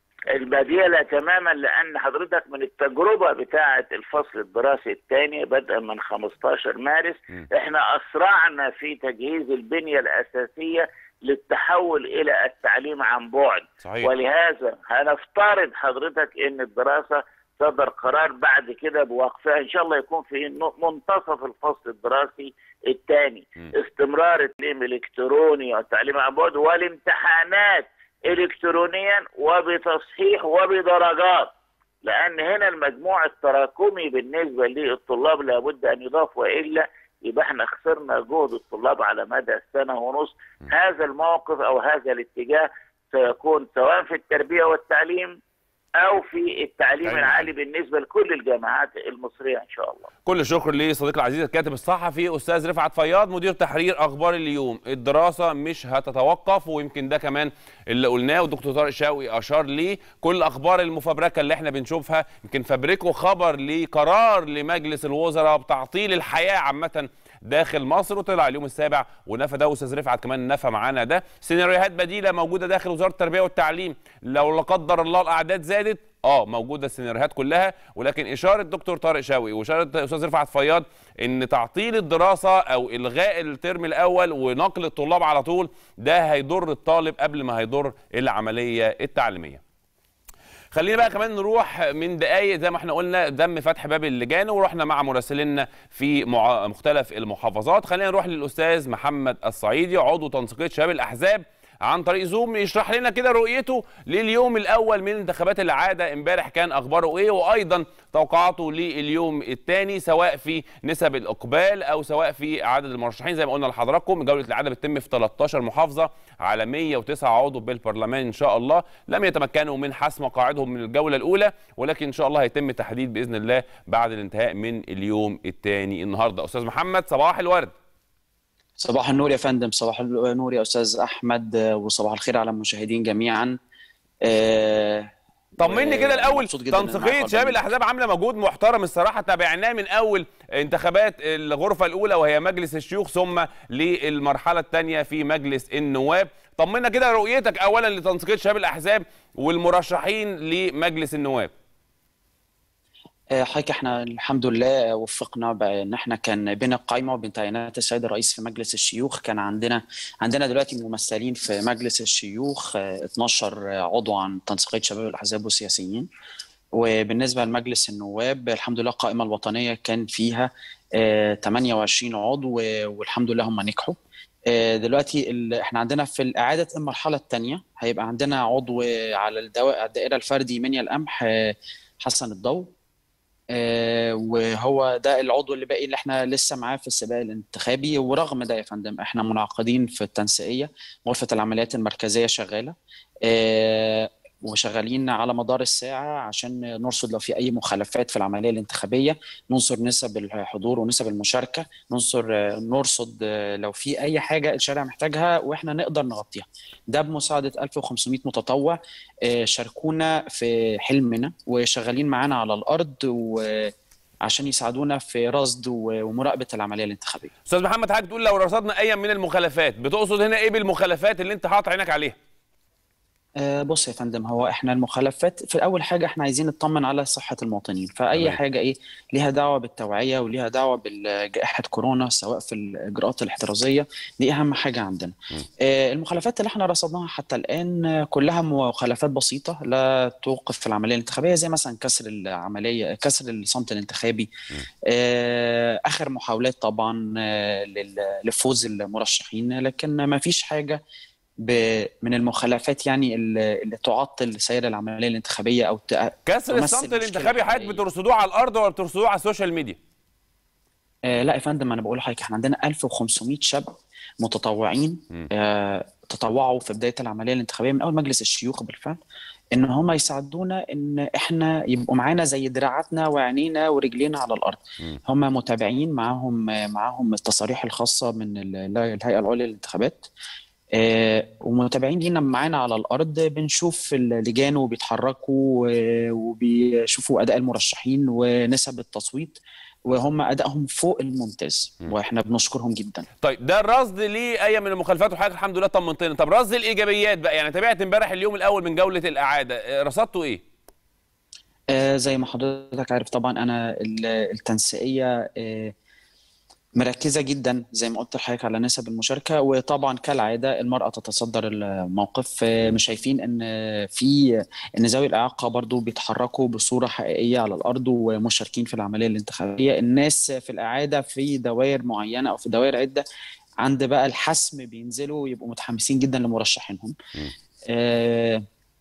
البديلة تماما لأن حضرتك من التجربة بتاعة الفصل الدراسي الثاني بدءا من 15 مارس م. احنا أسرعنا في تجهيز البنية الأساسية للتحول إلى التعليم عن بعد صحيح ولهذا هنفترض حضرتك ان الدراسه صدر قرار بعد كده بوقفها ان شاء الله يكون في ن- منتصف الفصل الدراسي الثاني م. استمرار التعليم الالكتروني والتعليم عن بعد والامتحانات الكترونيا وبتصحيح وبدرجات لان هنا المجموع التراكمي بالنسبه للطلاب لابد ان يضاف والا يبقى احنا خسرنا جهد الطلاب على مدى سنه ونص هذا الموقف او هذا الاتجاه سيكون سواء في التربيه والتعليم او في التعليم تعليم العالي بالنسبه لكل الجامعات المصريه ان شاء الله كل الشكر لصديقي العزيز الكاتب الصحفي استاذ رفعت فياض مدير تحرير اخبار اليوم الدراسه مش هتتوقف ويمكن ده كمان اللي قلناه والدكتور طارق شوقي اشار ليه كل اخبار المفبركه اللي احنا بنشوفها يمكن فبركوا خبر لقرار لمجلس الوزراء بتعطيل الحياه عامه داخل مصر وطلع اليوم السابع ونفى ده استاذ رفعت كمان نفى معانا ده سيناريوهات بديله موجوده داخل وزاره التربيه والتعليم لو لا قدر الله الاعداد زادت اه موجوده السيناريوهات كلها ولكن اشاره دكتور طارق شوقي واشاره استاذ رفعت فياض ان تعطيل الدراسه او الغاء الترم الاول ونقل الطلاب على طول ده هيضر الطالب قبل ما هيضر العمليه التعليميه خلينا بقى كمان نروح من دقايق زي ما احنا قلنا دم فتح باب اللجان ورحنا مع مراسلينا في مع- مختلف المحافظات خلينا نروح للاستاذ محمد الصعيدي عضو تنسيقيه شباب الاحزاب عن طريق زوم يشرح لنا كده رؤيته لليوم الاول من انتخابات العاده امبارح كان اخباره ايه وايضا توقعاته لليوم الثاني سواء في نسب الاقبال او سواء في عدد المرشحين زي ما قلنا لحضراتكم جوله العاده بتتم في 13 محافظه على 109 عضو بالبرلمان ان شاء الله لم يتمكنوا من حسم مقاعدهم من الجوله الاولى ولكن ان شاء الله هيتم تحديد باذن الله بعد الانتهاء من اليوم الثاني النهارده استاذ محمد صباح الورد صباح النور يا فندم صباح النور يا استاذ احمد آه، وصباح الخير على المشاهدين جميعا آه، طمني كده الاول مبسوط جداً إن تنسيقيه معاكم شباب البرنامج. الاحزاب عامله مجهود محترم الصراحه تابعناه من اول انتخابات الغرفه الاولى وهي مجلس الشيوخ ثم للمرحله الثانيه في مجلس النواب طمنا كده رؤيتك اولا لتنسيقيه شباب الاحزاب والمرشحين لمجلس النواب آه، حضرتك احنا الحمد لله وفقنا بان احنا كان بين القائمه وبين تعيينات السيد الرئيس في مجلس الشيوخ كان عندنا عندنا دلوقتي ممثلين في مجلس الشيوخ آه، 12 عضو عن تنسيقيه شباب الاحزاب والسياسيين وبالنسبه لمجلس النواب الحمد لله القائمه الوطنيه كان فيها آه، 28 عضو و- والحمد لله هم نجحوا آه، دلوقتي ال- احنا عندنا في اعاده المرحله الثانيه هيبقى عندنا عضو على الدوا- الدائره الفردي منيا القمح آه، حسن الضو آه، وهو ده العضو اللي باقي اللي احنا لسه معاه في السباق الانتخابي ورغم ده يا فندم احنا منعقدين في التنسيقيه غرفه العمليات المركزيه شغاله آه، وشغالين على مدار الساعه عشان نرصد لو في اي مخالفات في العمليه الانتخابيه ننصر نسب الحضور ونسب المشاركه ننصر آه، نرصد آه، لو في اي حاجه الشارع محتاجها واحنا نقدر نغطيها ده بمساعده 1500 متطوع آه، شاركونا في حلمنا وشغالين معانا على الارض وعشان يساعدونا في رصد و- ومراقبه العمليه الانتخابيه. استاذ محمد حضرتك تقول لو رصدنا اي من المخالفات بتقصد هنا ايه بالمخالفات اللي انت حاطط عينك عليها آه، بص يا فندم هو احنا المخالفات في اول حاجه احنا عايزين نطمن على صحه المواطنين فاي تمام. حاجه ايه ليها دعوه بالتوعيه وليها دعوه بجائحه كورونا سواء في الاجراءات الاحترازيه دي اهم حاجه عندنا آه، المخالفات اللي احنا رصدناها حتى الان آه، كلها مخالفات بسيطه لا توقف العمليه الانتخابيه زي مثلا كسر العمليه كسر الصمت الانتخابي آه، اخر محاولات طبعا آه، لل- لفوز المرشحين لكن ما فيش حاجه ب- من المخالفات يعني اللي اللي تعطل سير العمليه الانتخابيه او ت- كسر تمثل الصمت مشكلة الانتخابي حضرتك حقيقية. بترصدوه على الارض ولا بترصدوه على السوشيال ميديا آه لا يا فندم انا بقول لحضرتك احنا عندنا 1500 شاب متطوعين م. آه تطوعوا في بدايه العمليه الانتخابيه من اول مجلس الشيوخ بالفعل ان هم يساعدونا ان احنا يبقوا معانا زي دراعاتنا وعينينا ورجلينا على الارض م. هم متابعين معاهم معاهم التصاريح الخاصه من ال- الهيئه العليا للانتخابات آه، ومتابعين لينا معانا على الارض بنشوف اللجان وبيتحركوا آه، وبيشوفوا اداء المرشحين ونسب التصويت وهم ادائهم فوق الممتاز م. واحنا بنشكرهم جدا طيب ده الرصد ليه اي من المخالفات وحضرتك الحمد لله طمنتنا طب رصد الايجابيات بقى يعني تابعت امبارح اليوم الاول من جوله الاعاده آه، رصدتوا ايه آه، زي ما حضرتك عارف طبعا انا ال- التنسيقيه آه، مركزه جدا زي ما قلت لحضرتك على نسب المشاركه وطبعا كالعاده المراه تتصدر الموقف آه، مش شايفين ان في ان ذوي الاعاقه برضو بيتحركوا بصوره حقيقيه على الارض ومشاركين في العمليه الانتخابيه الناس في الاعاده في دوائر معينه او في دوائر عده عند بقى الحسم بينزلوا ويبقوا متحمسين جدا لمرشحينهم آه،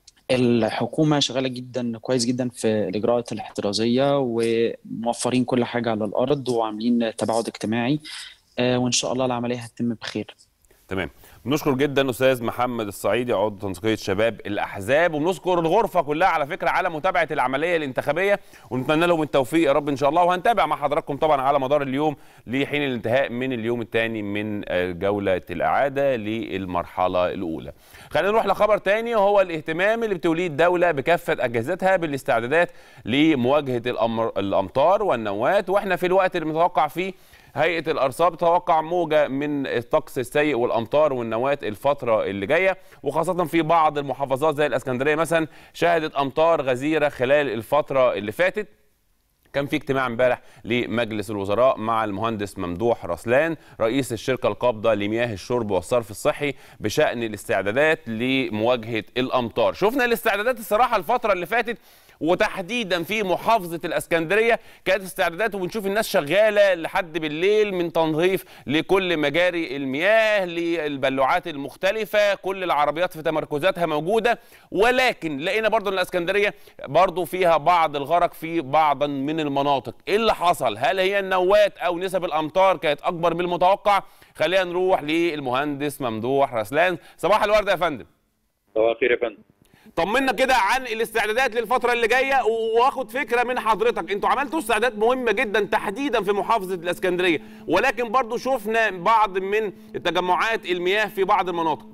الحكومة شغالة جدا كويس جدا في الإجراءات الاحترازية وموفرين كل حاجة على الأرض وعاملين تباعد اجتماعي آه، وإن شاء الله العملية هتتم بخير تمام بنشكر جدا استاذ محمد الصعيدي عضو تنسيقيه شباب الاحزاب وبنشكر الغرفه كلها على فكره على متابعه العمليه الانتخابيه ونتمنى لهم التوفيق يا رب ان شاء الله وهنتابع مع حضراتكم طبعا على مدار اليوم لحين الانتهاء من اليوم الثاني من آه، جوله الاعاده للمرحله الاولى. خلينا نروح لخبر تاني وهو الاهتمام اللي بتوليه الدوله بكافه اجهزتها بالاستعدادات لمواجهه الأمر الامطار والنوات واحنا في الوقت اللي متوقع فيه هيئه الارصاد تتوقع موجه من الطقس السيء والامطار والنوات الفتره اللي جايه وخاصه في بعض المحافظات زي الاسكندريه مثلا شهدت امطار غزيره خلال الفتره اللي فاتت كان في اجتماع امبارح لمجلس الوزراء مع المهندس ممدوح رسلان رئيس الشركه القابضه لمياه الشرب والصرف الصحي بشان الاستعدادات لمواجهه الامطار شفنا الاستعدادات الصراحه الفتره اللي فاتت وتحديدا في محافظه الاسكندريه كانت استعدادات وبنشوف الناس شغاله لحد بالليل من تنظيف لكل مجاري المياه للبلوعات المختلفه كل العربيات في تمركزاتها موجوده ولكن لقينا برضو ان الاسكندريه برضو فيها بعض الغرق في بعضا من المناطق ايه اللي حصل هل هي النوات او نسب الامطار كانت اكبر من المتوقع خلينا نروح للمهندس ممدوح رسلان صباح الورد يا فندم صباح الخير يا فندم طمنا كده عن الاستعدادات للفترة اللي جاية واخد فكرة من حضرتك انتوا عملتوا استعدادات مهمة جدا تحديدا في محافظة الاسكندرية ولكن برضو شفنا بعض من التجمعات المياه في بعض المناطق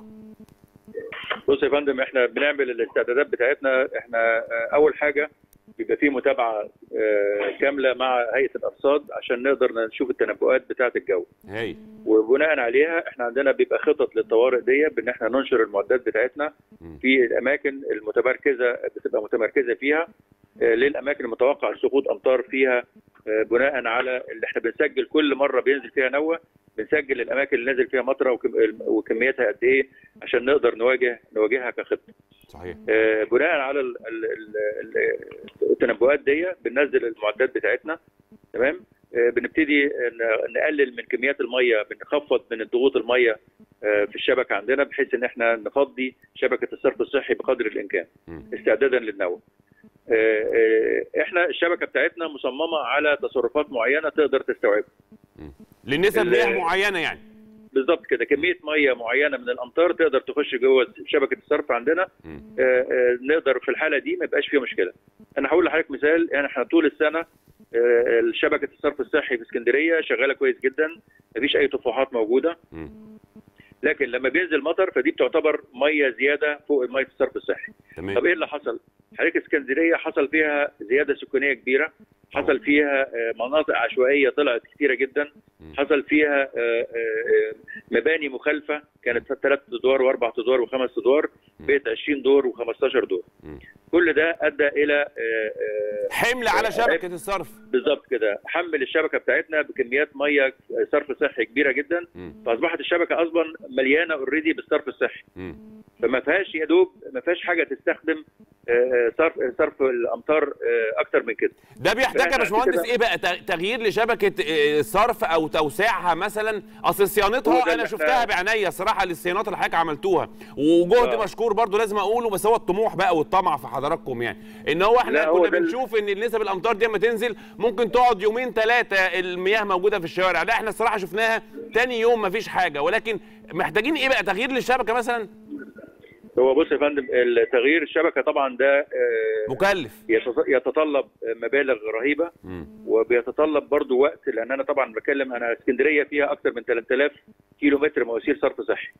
بص يا فندم احنا بنعمل الاستعدادات بتاعتنا احنا آه، اول حاجه بيبقى في متابعه آه، كامله مع هيئه الارصاد عشان نقدر نشوف التنبؤات بتاعه الجو هاي وبناء عليها احنا عندنا بيبقى خطط للطوارئ دي بان احنا ننشر المعدات بتاعتنا في الاماكن المتمركزه بتبقى متمركزه فيها آه، للاماكن المتوقع سقوط امطار فيها آه، بناء على اللي احنا بنسجل كل مره بينزل فيها نوه بنسجل الاماكن اللي نازل فيها مطره وكم- وكميتها قد ايه عشان نقدر نواجه نواجهها كخطه صحيح آه، بناء على ال- ال- ال- ال- التنبؤات دي بننزل المعدات بتاعتنا تمام آه، بنبتدي ن- نقلل من كميات الميه بنخفض من الضغوط الميه آه، في الشبكه عندنا بحيث ان احنا نفضي شبكه الصرف الصحي بقدر الامكان استعدادا للنوى آه، آه، احنا الشبكه بتاعتنا مصممه على تصرفات معينه تقدر تستوعبها لنسب ال- مياه معينة يعني بالظبط كده كميه ميه معينه من الامطار تقدر تخش جوه شبكه الصرف عندنا آه، آه، نقدر في الحاله دي ما يبقاش فيها مشكله انا هقول لحضرتك مثال يعني احنا طول السنه آه، شبكه الصرف الصحي في اسكندريه شغاله كويس جدا مفيش اي طفوحات موجوده لكن لما بينزل مطر فدي بتعتبر ميه زياده فوق ميه الصرف الصحي تمام. طب ايه اللي حصل حضرتك اسكندريه حصل فيها زياده سكانيه كبيره حصل فيها آه، مناطق عشوائيه طلعت كثيره جدا حصل فيها آه، آه، آه، مباني مخالفه كانت ثلاث ادوار واربع ادوار وخمس ادوار بقت 20 دور و15 دور كل ده ادى الى آه، آه، حمل على آه، شبكة الصرف بالظبط كده حمل الشبكه بتاعتنا بكميات ميه صرف صحي كبيره جدا فاصبحت الشبكه اصلا مليانه اوريدي بالصرف الصحي فما فيهاش يا دوب ما فيهاش حاجه تستخدم آه، صرف صرف الامطار آه، اكتر من كده ده بيحتاج يا فإحنا باشمهندس كده- ايه بقى ت- تغيير لشبكه آه، صرف او توسيعها مثلا اصل هو صيانتها ده انا اللي شفتها إحنا- بعينيا الصراحه للصيانات اللي حضرتك عملتوها وجهد آه. مشكور برضو لازم اقوله بس هو الطموح بقى والطمع في حضراتكم يعني ان هو احنا لا، هو كنا ده ال- بنشوف ان نسب الامطار دي لما تنزل ممكن تقعد يومين ثلاثه المياه موجوده في الشوارع لا احنا الصراحه شفناها تاني يوم مفيش حاجه ولكن محتاجين ايه بقى تغيير للشبكه مثلا هو بص يا فندم تغيير الشبكه طبعا ده آه، مكلف يتط- يتطلب مبالغ رهيبه وبيتطلب برضو وقت لان انا طبعا بتكلم انا اسكندريه فيها اكثر من 3000 كيلو متر مواسير صرف صحي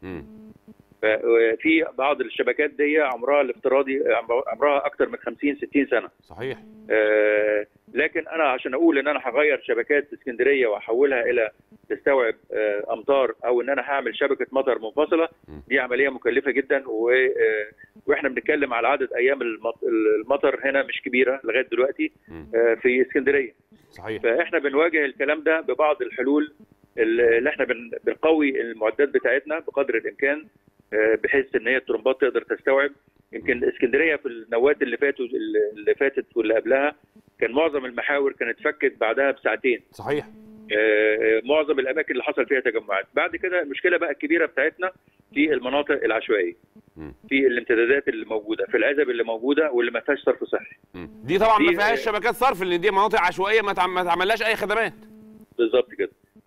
في بعض الشبكات دي عمرها الافتراضي عمرها اكثر من 50 60 سنه صحيح آه، لكن انا عشان اقول ان انا هغير شبكات اسكندريه واحولها الى تستوعب آه، امطار او ان انا هعمل شبكه مطر منفصله دي عمليه مكلفه جدا و- آه، واحنا بنتكلم على عدد ايام المط- المطر هنا مش كبيره لغايه دلوقتي آه، في اسكندريه صحيح فاحنا بنواجه الكلام ده ببعض الحلول اللي احنا بن- بنقوي المعدات بتاعتنا بقدر الامكان آه، بحيث ان هي الترمبات تقدر تستوعب يمكن اسكندريه في النوات اللي فاتوا اللي فاتت واللي قبلها كان معظم المحاور كانت فكت بعدها بساعتين صحيح آه، معظم الاماكن اللي حصل فيها تجمعات بعد كده المشكله بقى الكبيره بتاعتنا في المناطق العشوائيه في الامتدادات اللي موجوده في العزب اللي موجوده واللي ما فيهاش صرف صحي دي طبعا ما دي- فيهاش شبكات صرف لان دي مناطق عشوائيه ما تعم- ما تعملهاش اي خدمات بالظبط كده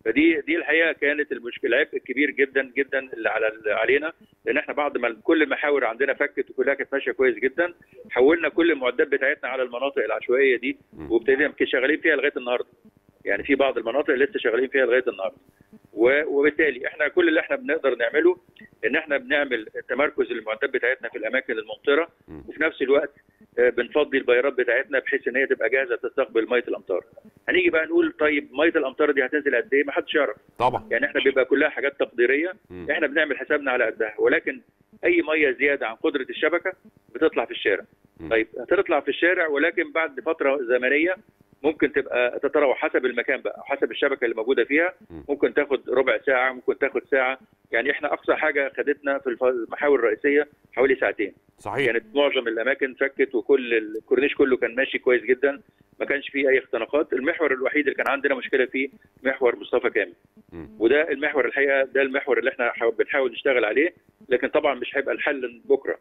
فدي دي الحقيقه كانت المشكله العبء الكبير جدا جدا اللي على اللي علينا لان احنا بعد ما كل المحاور عندنا فكت وكلها كانت ماشيه كويس جدا حولنا كل المعدات بتاعتنا على المناطق العشوائيه دي وابتدينا شغالين فيها لغايه النهارده يعني في بعض المناطق لسه شغالين فيها لغايه النهارده وبالتالي احنا كل اللي احنا بنقدر نعمله ان احنا بنعمل تمركز للمعدات بتاعتنا في الاماكن الممطره وفي نفس الوقت بنفضي البيارات بتاعتنا بحيث ان هي تبقى جاهزه تستقبل ميه الامطار. هنيجي بقى نقول طيب ميه الامطار دي هتنزل قد ايه؟ ما حدش يعرف. طبعا يعني احنا بيبقى كلها حاجات تقديريه احنا بنعمل حسابنا على قدها ولكن اي ميه زياده عن قدره الشبكه بتطلع في الشارع. طيب هتطلع في الشارع ولكن بعد فتره زمنيه ممكن تبقى تتراوح حسب المكان بقى حسب الشبكه اللي موجوده فيها ممكن تاخد ربع ساعه ممكن تاخد ساعه يعني احنا اقصى حاجه خدتنا في المحاور الرئيسيه حوالي ساعتين صحيح كانت معظم الاماكن فكت وكل الكورنيش كله كان ماشي كويس جدا ما كانش فيه اي اختناقات المحور الوحيد اللي كان عندنا مشكله فيه محور مصطفى كامل وده المحور الحقيقه ده المحور اللي احنا بنحاول نشتغل عليه لكن طبعا مش هيبقى الحل بكره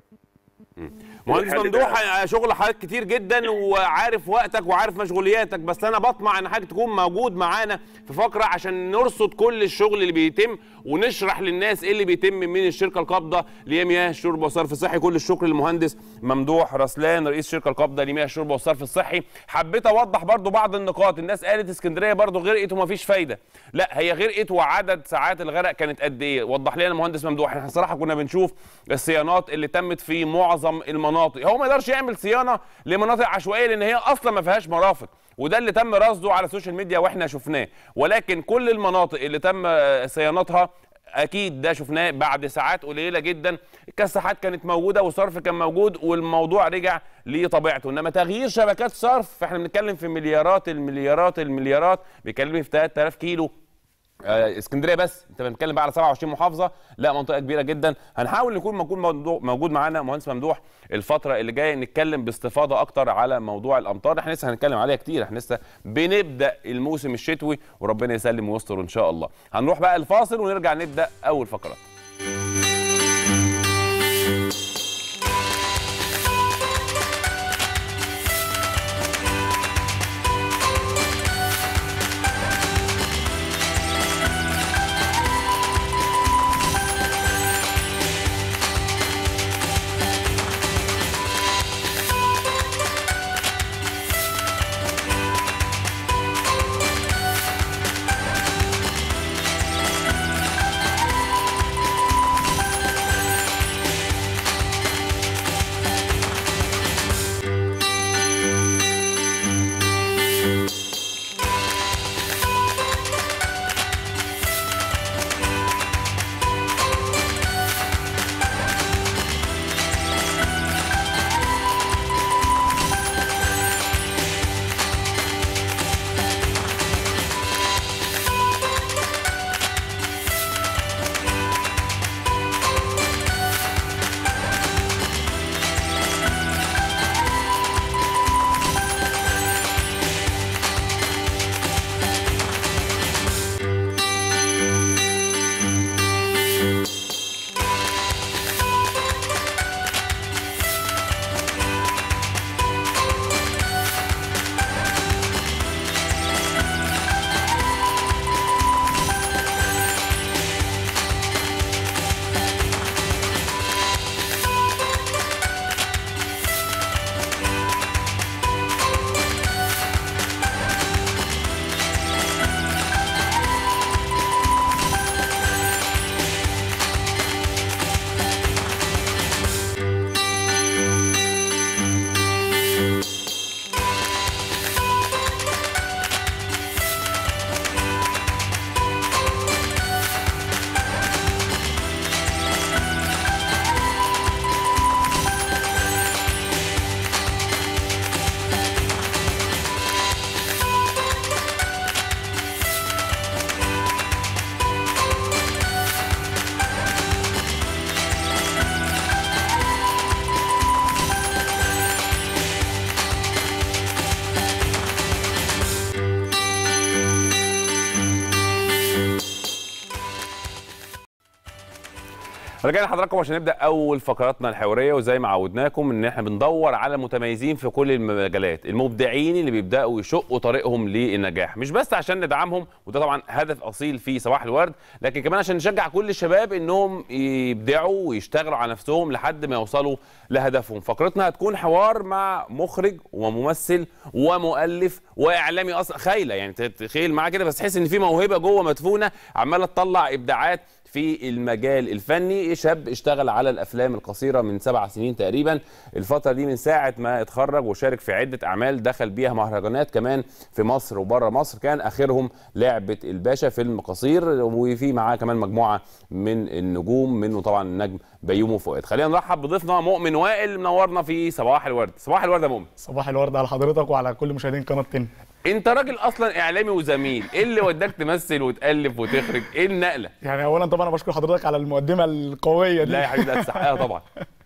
مهندس ممدوح شغل حضرتك كتير جدا وعارف وقتك وعارف مشغولياتك بس انا بطمع ان حضرتك تكون موجود معانا في فقره عشان نرصد كل الشغل اللي بيتم ونشرح للناس ايه اللي بيتم من الشركه القابضه لمياه الشرب والصرف الصحي كل الشكر للمهندس ممدوح رسلان رئيس الشركه القابضه لمياه الشرب والصرف الصحي حبيت اوضح برضو بعض النقاط الناس قالت اسكندريه برضو غرقت ومفيش فايده لا هي غرقت وعدد ساعات الغرق كانت قد ايه وضح لنا المهندس ممدوح احنا صراحه كنا بنشوف الصيانات اللي تمت في معظم المناطق هو ما يقدرش يعمل صيانه لمناطق عشوائيه لان هي اصلا ما فيهاش مرافق وده اللي تم رصده على السوشيال ميديا واحنا شفناه ولكن كل المناطق اللي تم صيانتها اكيد ده شفناه بعد ساعات قليله جدا الكساحات كانت موجوده والصرف كان موجود والموضوع رجع لطبيعته انما تغيير شبكات صرف احنا بنتكلم في مليارات المليارات المليارات بيكلمني في 3000 كيلو آه اسكندريه بس انت بنتكلم بقى على 27 محافظه لا منطقه كبيره جدا هنحاول نكون موجود موجود معانا مهندس ممدوح الفتره اللي جايه نتكلم باستفاضه اكتر على موضوع الامطار احنا لسه هنتكلم عليها كتير احنا لسه بنبدا الموسم الشتوي وربنا يسلم ويستر ان شاء الله هنروح بقى الفاصل ونرجع نبدا اول فقرات رجعنا لحضراتكم عشان نبدا اول فقراتنا الحواريه وزي ما عودناكم ان احنا بندور على متميزين في كل المجالات المبدعين اللي بيبداوا يشقوا طريقهم للنجاح مش بس عشان ندعمهم وده طبعا هدف اصيل في صباح الورد لكن كمان عشان نشجع كل الشباب انهم يبدعوا ويشتغلوا على نفسهم لحد ما يوصلوا لهدفهم فقرتنا هتكون حوار مع مخرج وممثل ومؤلف واعلامي اصلا خايله يعني تتخيل معاه كده بس تحس ان في موهبه جوه مدفونه عماله تطلع ابداعات في المجال الفني شاب اشتغل على الافلام القصيره من سبع سنين تقريبا الفتره دي من ساعه ما اتخرج وشارك في عده اعمال دخل بيها مهرجانات كمان في مصر وبره مصر كان اخرهم لعبه الباشا فيلم قصير وفي معاه كمان مجموعه من النجوم منه طبعا النجم بيومي فؤاد خلينا نرحب بضيفنا مؤمن وائل منورنا في صباح الورد صباح الورد يا مؤمن صباح الورد على حضرتك وعلى كل مشاهدين قناه تن انت راجل اصلا اعلامي وزميل ايه اللي وداك تمثل وتالف وتخرج ايه النقله يعني اولا طبعا انا بشكر حضرتك على المقدمه القويه دي لا يا حبيبي لا تستحقها طبعا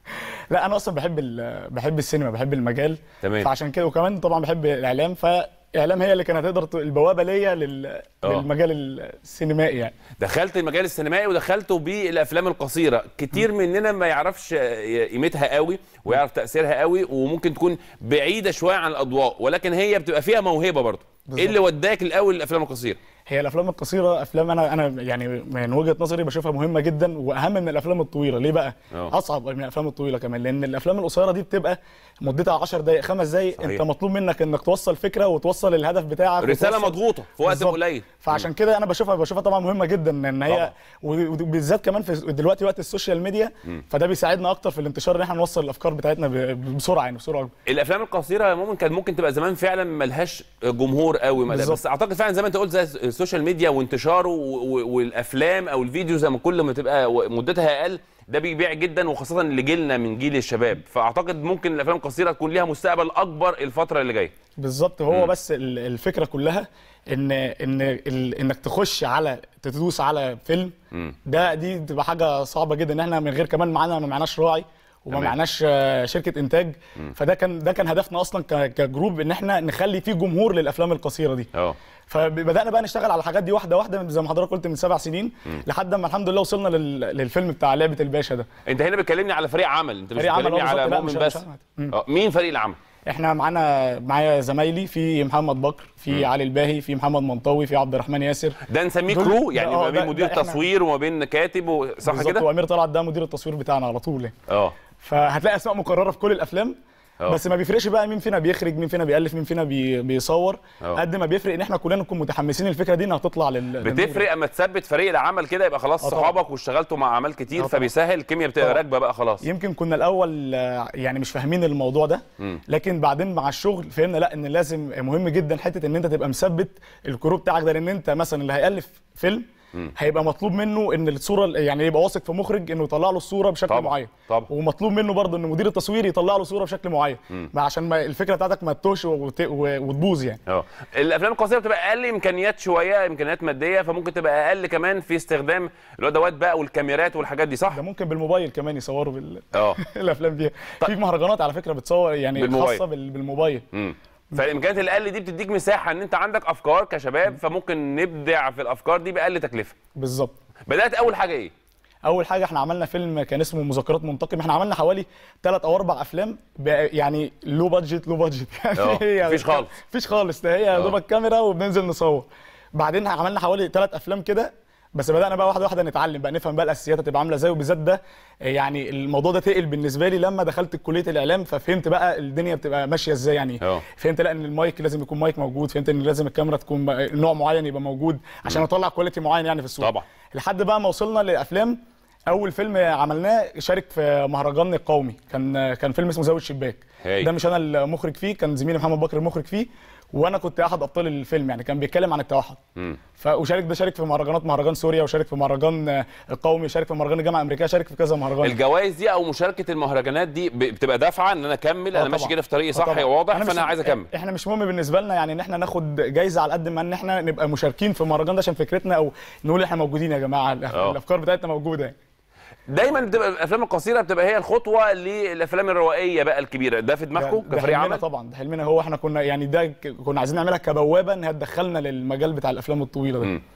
لا انا اصلا بحب ال- بحب السينما بحب المجال تمام. فعشان كده وكمان طبعا بحب الاعلام فاعلام هي اللي كانت هتقدر ت- البوابه ليا لل... اه. للمجال السينمائي يعني دخلت المجال السينمائي ودخلته بالافلام القصيره كتير مننا ما يعرفش قيمتها قوي ويعرف تاثيرها قوي وممكن تكون بعيده شويه عن الاضواء ولكن هي بتبقى فيها موهبه برضه ايه بالظبط. اللي وداك الاول الافلام القصيره هي الافلام القصيره افلام انا انا يعني من وجهه نظري بشوفها مهمه جدا واهم من الافلام الطويله ليه بقى اه. اصعب من الافلام الطويله كمان لان الافلام القصيره دي بتبقى مدتها 10 دقائق خمس دقائق صحيح. انت مطلوب منك انك توصل فكره وتوصل الهدف بتاعك رساله وتوصل- مضغوطه في وقت بالظبط. قليل فعشان كده انا بشوفها بشوفها طبعا مهمه جدا ان طبعا. هي وبالذات كمان في دلوقتي وقت السوشيال ميديا فده بيساعدنا اكتر في الانتشار ان احنا نوصل الافكار بتاعتنا ب- بسرعه يعني بسرعه أكبر. الافلام القصيره يا مؤمن كان ممكن تبقى زمان فعلا ملهاش جمهور قوي ملهاش- بالظبط. بس اعتقد فعلا زي ما انت قلت زي السوشيال ميديا وانتشاره و- و- والافلام او الفيديو زي ما كل ما تبقى مدتها اقل ده بيبيع جدا وخاصه لجيلنا من جيل الشباب فاعتقد ممكن الافلام القصيره تكون ليها مستقبل اكبر الفتره اللي جايه بالظبط هو بس ال- الفكره كلها ان ان ال- انك تخش على تدوس على فيلم ده دي بتبقى حاجه صعبه جدا ان احنا من غير كمان معانا ما معناش راعي وما تمام. معناش آه، شركه انتاج فده كان ده كان هدفنا اصلا ك- كجروب ان احنا نخلي فيه جمهور للافلام القصيره دي اه فبدانا بقى نشتغل على الحاجات دي واحده واحده زي ما حضرتك قلت من سبع سنين لحد ما الحمد لله وصلنا لل... للفيلم بتاع لعبه الباشا ده انت هنا بتكلمني على فريق عمل انت مش فريق عمل، بتكلمني اه على بالظبط، لا، مؤمن مش- بس مش عمل. مم. اه مين فريق العمل احنا معانا معايا زمايلي في محمد بكر في علي الباهي في محمد منطوي في عبد الرحمن ياسر ده نسميه دول- كرو ده- يعني اه، ما بين ده- مدير ده احنا- تصوير وما بين كاتب و- صح بالظبط، كده وامير طلعت ده مدير التصوير بتاعنا على طول يعني اه فهتلاقي اسماء مكرره في كل الافلام اه. بس ما بيفرقش بقى مين فينا بيخرج مين فينا بيالف مين فينا بي... بيصور اه. قد ما بيفرق ان احنا كلنا نكون متحمسين الفكره دي انها تطلع لل بتفرق اما تثبت فريق العمل كده يبقى خلاص اه طبعا. صحابك واشتغلتوا مع اعمال كتير اه طبعا. فبيسهل الكيمياء بتبقى طبعا. راكبه بقى خلاص يمكن كنا الاول آه، يعني مش فاهمين الموضوع ده مم. لكن بعدين مع الشغل فهمنا لا ان لازم مهم جدا حته ان انت تبقى مثبت الكرو بتاعك ده لان انت مثلا اللي هيالف فيلم هيبقى مطلوب منه ان الصوره يعني يبقى واثق في مخرج انه يطلع له الصوره بشكل طبعا، معين طبعا. ومطلوب منه برضه ان مدير التصوير يطلع له صوره بشكل معين ما عشان ما الفكره بتاعتك ما تتوهش وت- و- وتبوظ يعني اه الافلام القصيره بتبقى اقل امكانيات شويه امكانيات ماديه فممكن تبقى اقل كمان في استخدام الادوات بقى والكاميرات والحاجات دي صح ده ممكن بالموبايل كمان يصوروا بال... اه الافلام دي في مهرجانات على فكره بتصور يعني بالموبايل. خاصه بال... بالموبايل امم فالامكانيات الاقل دي بتديك مساحه ان انت عندك افكار كشباب فممكن نبدع في الافكار دي باقل تكلفه بالظبط بدات اول حاجه ايه اول حاجه احنا عملنا فيلم كان اسمه مذكرات منتقم احنا عملنا حوالي ثلاث او اربع افلام ب- يعني لو بادجت لو بادجت اه، يعني مفيش خالص. مفيش خالص ده هي يا دوبك كاميرا وبننزل نصور بعدين عملنا حوالي ثلاث افلام كده بس بدانا بقى واحده واحده نتعلم بقى نفهم بقى الاساسيات هتبقى عامله ازاي وبالذات ده يعني الموضوع ده تقل بالنسبه لي لما دخلت كليه الاعلام ففهمت بقى الدنيا بتبقى ماشيه ازاي يعني اه. فهمت لا ان المايك لازم يكون مايك موجود فهمت ان لازم الكاميرا تكون بقى نوع معين يبقى موجود عشان اطلع كواليتي معين يعني في الصوره طبعا. لحد بقى ما وصلنا لافلام اول فيلم عملناه شارك في مهرجان القومي كان كان فيلم اسمه زاويه الشباك هاي. ده مش انا المخرج فيه كان زميلي محمد بكر المخرج فيه وانا كنت احد ابطال الفيلم يعني كان بيتكلم عن التوحد مم. ف وشارك ده شارك في مهرجانات مهرجان سوريا وشارك في مهرجان آه، القومي شارك في مهرجان الجامعه الامريكيه شارك في كذا مهرجان الجوائز دي او مشاركه المهرجانات دي ب- بتبقى دافعه ان انا اكمل آه انا ماشي طبعاً. كده في طريقي آه صح طبعاً. واضح أنا مش- فانا عايز اكمل احنا مش مهم بالنسبه لنا يعني ان احنا ناخد جايزه على قد ما ان احنا نبقى مشاركين في المهرجان ده عشان فكرتنا او نقول احنا موجودين يا جماعه آه. الافكار بتاعتنا موجوده يعني. دايما بتبقى الافلام القصيره بتبقى هي الخطوه للافلام الروائيه بقى الكبيره ده في دماغكم ده- ده كفريق حلمنا عمل طبعا ده حلمنا هو احنا كنا يعني ده ك- كنا عايزين نعملها كبوابه انها تدخلنا للمجال بتاع الافلام الطويله ده مم.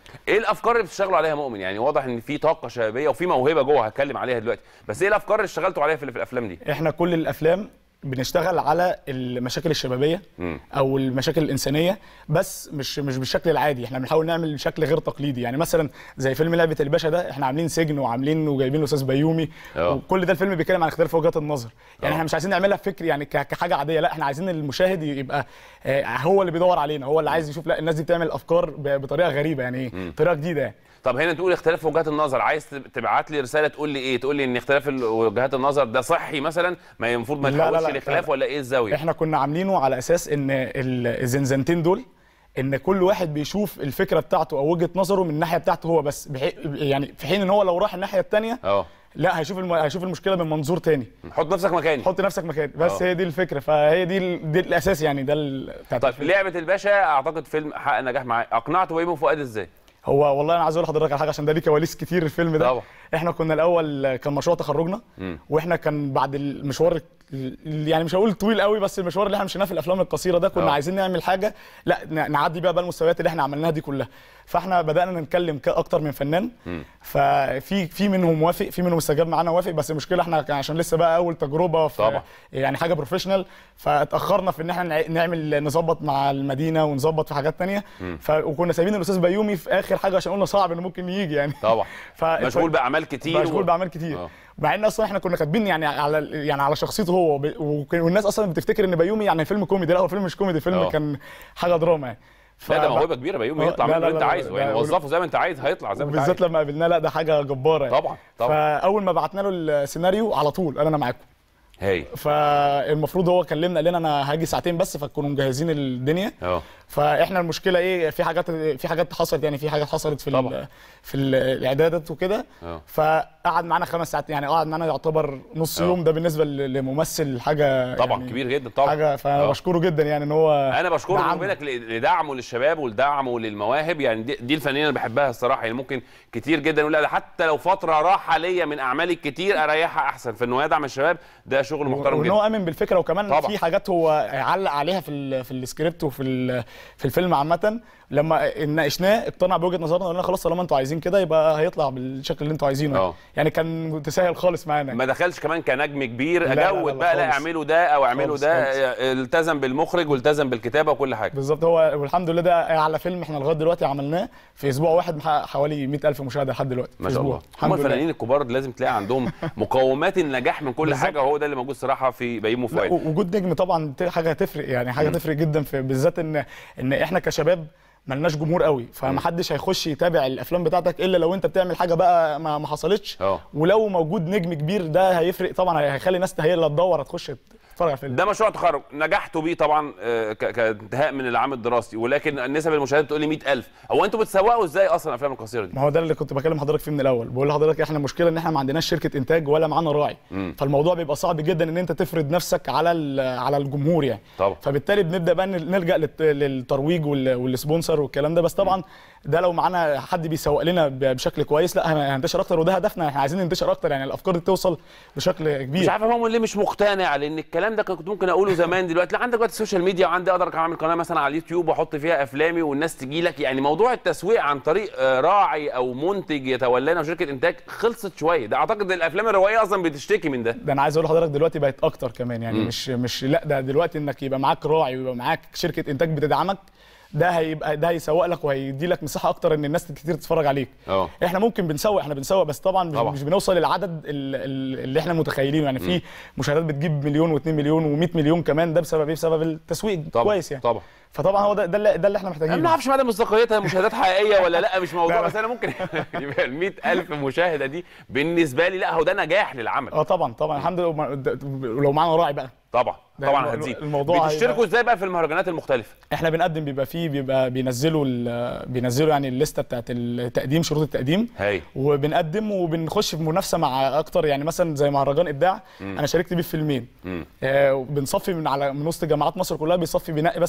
ايه الافكار اللي بتشتغلوا عليها مؤمن يعني واضح ان في طاقه شبابيه وفي موهبه جوه هتكلم عليها دلوقتي بس ايه الافكار اللي اشتغلتوا عليها في في الافلام دي احنا كل الافلام بنشتغل على المشاكل الشبابيه مم. او المشاكل الانسانيه بس مش مش بالشكل العادي احنا بنحاول نعمل شكل غير تقليدي يعني مثلا زي فيلم لعبه الباشا ده احنا عاملين سجن وعاملين وجايبين الاستاذ بيومي اه. وكل ده الفيلم بيتكلم عن اختلاف وجهات النظر يعني اه. احنا مش عايزين نعملها فكر يعني ك- كحاجه عاديه لا احنا عايزين المشاهد يبقى آه، هو اللي بيدور علينا هو اللي عايز يشوف لا الناس دي بتعمل افكار ب- بطريقه غريبه يعني طريقه جديده يعني طب هنا تقول اختلاف وجهات النظر عايز تب- تبعت لي رساله تقول لي ايه تقول لي ان اختلاف ال- وجهات النظر ده صحي مثلا ما المفروض ما لا، لا، يتحولش لا، لخلاف لا. ولا ايه الزاويه احنا كنا عاملينه على اساس ان ال- الزنزانتين دول ان كل واحد بيشوف الفكره بتاعته او وجهه نظره من الناحيه بتاعته هو بس بحي... يعني في حين ان هو لو راح الناحيه الثانيه اه لا هيشوف الم... هيشوف المشكله من منظور تاني حط نفسك مكاني حط نفسك مكاني بس اه. هي دي الفكره فهي دي ال... دي الاساس يعني ده ال... بتاعت طيب الفيلم. لعبه الباشا اعتقد فيلم حقق نجاح معاه اقنعت بيومي فؤاد ازاي هو والله انا عايز اقول لحضرتك على حاجه عشان ده ليه كواليس كتير الفيلم ده طبعا. احنا كنا الاول كان مشروع تخرجنا مم. واحنا كان بعد المشوار ال- يعني مش هقول طويل قوي بس المشوار اللي احنا مشيناه في الافلام القصيره ده كنا اه. عايزين نعمل حاجه لا ن- نعدي بقى بقى المستويات اللي احنا عملناها دي كلها فاحنا بدانا نتكلم ك- اكتر من فنان مم. ففي في منهم وافق في منهم استجاب معانا وافق بس المشكله احنا كان عشان لسه بقى اول تجربه في طبعا. يعني حاجه بروفيشنال فاتاخرنا في ان احنا نع- نعمل نظبط مع المدينه ونظبط في حاجات تانية ف... وكنا سايبين الاستاذ بيومي في اخر حاجه عشان قلنا صعب انه ممكن يجي يعني طبعا ف... مشغول باعمال كتير مشغول و- باعمال كتير اه. مع ان اصلا احنا كنا كاتبين يعني على يعني على شخصيته هو وب- وك- والناس اصلا بتفتكر ان بيومي يعني فيلم كوميدي لا هو فيلم مش كوميدي فيلم اه. كان حاجه دراما يعني ف... لا ده موهبه كبيره بيومي اه، يطلع لا، منه لا، اللي انت لا، لا، عايزه لا، يعني لا، وظفه زي ما انت عايز هيطلع زي ما انت عايز وبالذات لما قابلناه لا ده حاجه جباره يعني. طبعا طبعا فاول ما بعتنا له السيناريو على طول قال انا معاكم هاي فالمفروض هو كلمنا قال لنا انا هاجي ساعتين بس فكانوا مجهزين الدنيا اه فاحنا المشكله ايه في حاجات في حاجات حصلت يعني في حاجات حصلت في طبعا. ال في ال- الاعدادات وكده اه. فقعد معانا خمس ساعات يعني قعد معانا يعتبر نص اه. يوم ده بالنسبه ل- لممثل حاجه طبعا يعني كبير جدا طبعا حاجه فانا اه. بشكره جدا يعني ان هو انا بشكره دعمنا. منك لدعمه للشباب ولدعمه للمواهب يعني دي, دي الفنانين اللي بحبها الصراحه يعني ممكن كتير جدا يقول لا ده حتى لو فتره راحه ليا من اعمالي الكتير اريحها احسن في انه يدعم الشباب ده شغل محترم وان جدا هو امن بالفكره وكمان طبعا. في حاجات هو علق عليها في ال في السكريبت وفي ال في الفيلم عامه لما ناقشناه اقتنع بوجهه نظرنا وقلنا خلاص طالما انتوا عايزين كده يبقى هيطلع بالشكل اللي انتوا عايزينه اه. يعني. يعني كان متساهل خالص معانا ما دخلش كمان كنجم كبير لا، لا، اجود لا، بقى لا خالص. اعملوا ده او اعملوا خالص، ده خالص. اه، التزم بالمخرج والتزم بالكتابه وكل حاجه بالظبط هو والحمد لله ده اعلى فيلم احنا لغايه دلوقتي عملناه في اسبوع واحد محقق حوالي 100000 مشاهده لحد دلوقتي ما في شاء اسبوع الله هم الحمد لله الفنانين الكبار لازم تلاقي عندهم مقومات النجاح من كل بالظبط. حاجه وهو ده اللي موجود صراحه في بيومي لا، فؤاد وجود نجم طبعا ت- حاجه هتفرق يعني حاجه تفرق جدا في بالذات ان ان احنا كشباب ملناش جمهور قوي فمحدش هيخش يتابع الافلام بتاعتك الا لو انت بتعمل حاجه بقى ما, ما حصلتش اه. ولو موجود نجم كبير ده هيفرق طبعا هيخلي الناس هي اللي تدور هتخش تتفرج على الفيلم ده مشروع تخرج نجحتوا بيه طبعا آه، ك- كانتهاء من العام الدراسي ولكن نسب المشاهدات بتقول لي 100000 هو انتوا بتسوقوا ازاي اصلا الافلام القصيره دي ما هو ده اللي كنت بكلم حضرتك فيه من الاول بقول لحضرتك احنا المشكله ان احنا ما عندناش شركه انتاج ولا معانا راعي مم. فالموضوع بيبقى صعب جدا ان انت تفرض نفسك على ال- على الجمهور يعني طبعا فبالتالي بنبدا بقى نل- نلجا للت- للترويج وال- والسبونسر والكلام ده بس طبعا ده لو معانا حد بيسوق لنا ب- بشكل كويس لا هن- هننتشر اكتر وده هدفنا احنا عايزين ننتشر اكتر يعني الافكار دي توصل بشكل كبير مش عارف هم ليه مش مقتنع لان الكلام ده كنت ممكن اقوله زمان دلوقتي لا عندك دلوقتي السوشيال ميديا وعندي اقدر اعمل قناه مثلا على اليوتيوب واحط فيها افلامي والناس تجي لك يعني موضوع التسويق عن طريق آه، راعي او منتج يتولانا وشركه انتاج خلصت شويه ده اعتقد الافلام الروائيه اصلا بتشتكي من ده ده انا عايز اقول لحضرتك دلوقتي بقت اكتر كمان يعني مم. مش مش لا ده دلوقتي انك يبقى معاك راعي ويبقى معاك شركه انتاج بتدعمك ده هيبقى ده هيسوق لك وهيدي لك مساحه اكتر ان الناس كتير تتفرج عليك اه احنا ممكن بنسوق احنا بنسوق بس طبعا مش, طبعا. مش بنوصل للعدد ال- ال- اللي احنا متخيلينه يعني في مشاهدات بتجيب مليون و2 مليون و100 مليون كمان ده بسبب ايه بسبب التسويق طبعا كويس يعني طبعا فطبعا هو ده ده اللي, ده اللي احنا انا محتاجينه ما اعرفش مدى مصداقيتها مشاهدات حقيقيه ولا لا مش موضوع لا، لا. بس انا ممكن يبقى ال 100000 مشاهده دي بالنسبه لي لا هو ده نجاح للعمل اه طبعا طبعا الحمد لله وما- د- ولو معانا راعي بقى طبعا ده طبعا الم- هتزيد الموضوع بتشتركوا هيبقى- ازاي بقى في المهرجانات المختلفه احنا بنقدم بيبقى فيه بيبقى بينزلوا ال- بينزلوا يعني الليسته بتاعت التقديم شروط التقديم هاي وبنقدم وبنخش في منافسه مع اكتر يعني مثلا زي مهرجان ابداع انا شاركت بيه في فيلمين مم. آه بنصفي من على من وسط جامعات مصر كلها بيصفي بينقي بس حوالي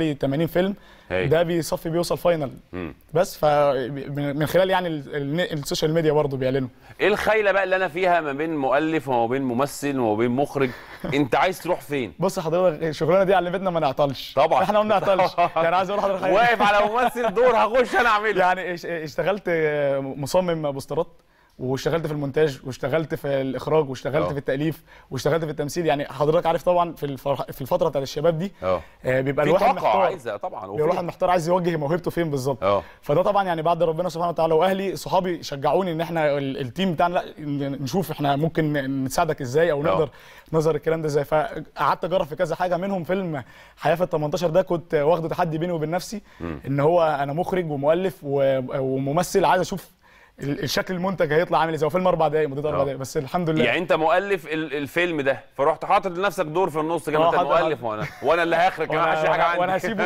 حوالي 80 فيلم هاي. ده بيصفي بيوصل فاينل مم. بس ف من من خلال يعني ال- ال- السوشيال ميديا برضه بيعلنوا ايه الخيله بقى اللي انا فيها ما بين مؤلف وما بين ممثل وما بين مخرج انت عايز تروح فين بص حضرتك الشغلانه دي علمتنا ما نعطلش طبعا. احنا ما بنعطلش يعني عايز اقول لحضرتك حاجة. واقف على ممثل دور هخش انا اعمله يعني اش- اشتغلت مصمم بوسترات واشتغلت في المونتاج واشتغلت في الاخراج واشتغلت اه. في التاليف واشتغلت في التمثيل يعني حضرتك عارف طبعا في الفرح في الفتره بتاعت الشباب دي اه آه، بيبقى في الواحد طاقه محتار عايزه طبعا بيبقى وفي- الواحد محتار عايز يوجه موهبته فين بالظبط اه فده طبعا يعني بعد ربنا سبحانه وتعالى واهلي صحابي شجعوني ان احنا ال- التيم بتاعنا لا ن- نشوف احنا ممكن نساعدك ازاي او اه. نقدر نظهر الكلام ده ازاي فقعدت اجرب في كذا حاجه منهم فيلم حياه في ال 18 ده كنت واخده تحدي بيني وبين نفسي ان هو انا مخرج ومؤلف و- وممثل عايز اشوف ال- الشكل المنتج هيطلع عامل ازاي هو فيلم اربع دقايق مدته اربع اه. دقايق بس الحمد لله يعني انت مؤلف ال- الفيلم ده فرحت حاطط لنفسك دور في النص كده اه، انت حاطط- المؤلف وانا وانا اللي هخرج كمان وانا محدش حاجه عندي وانا هسيبه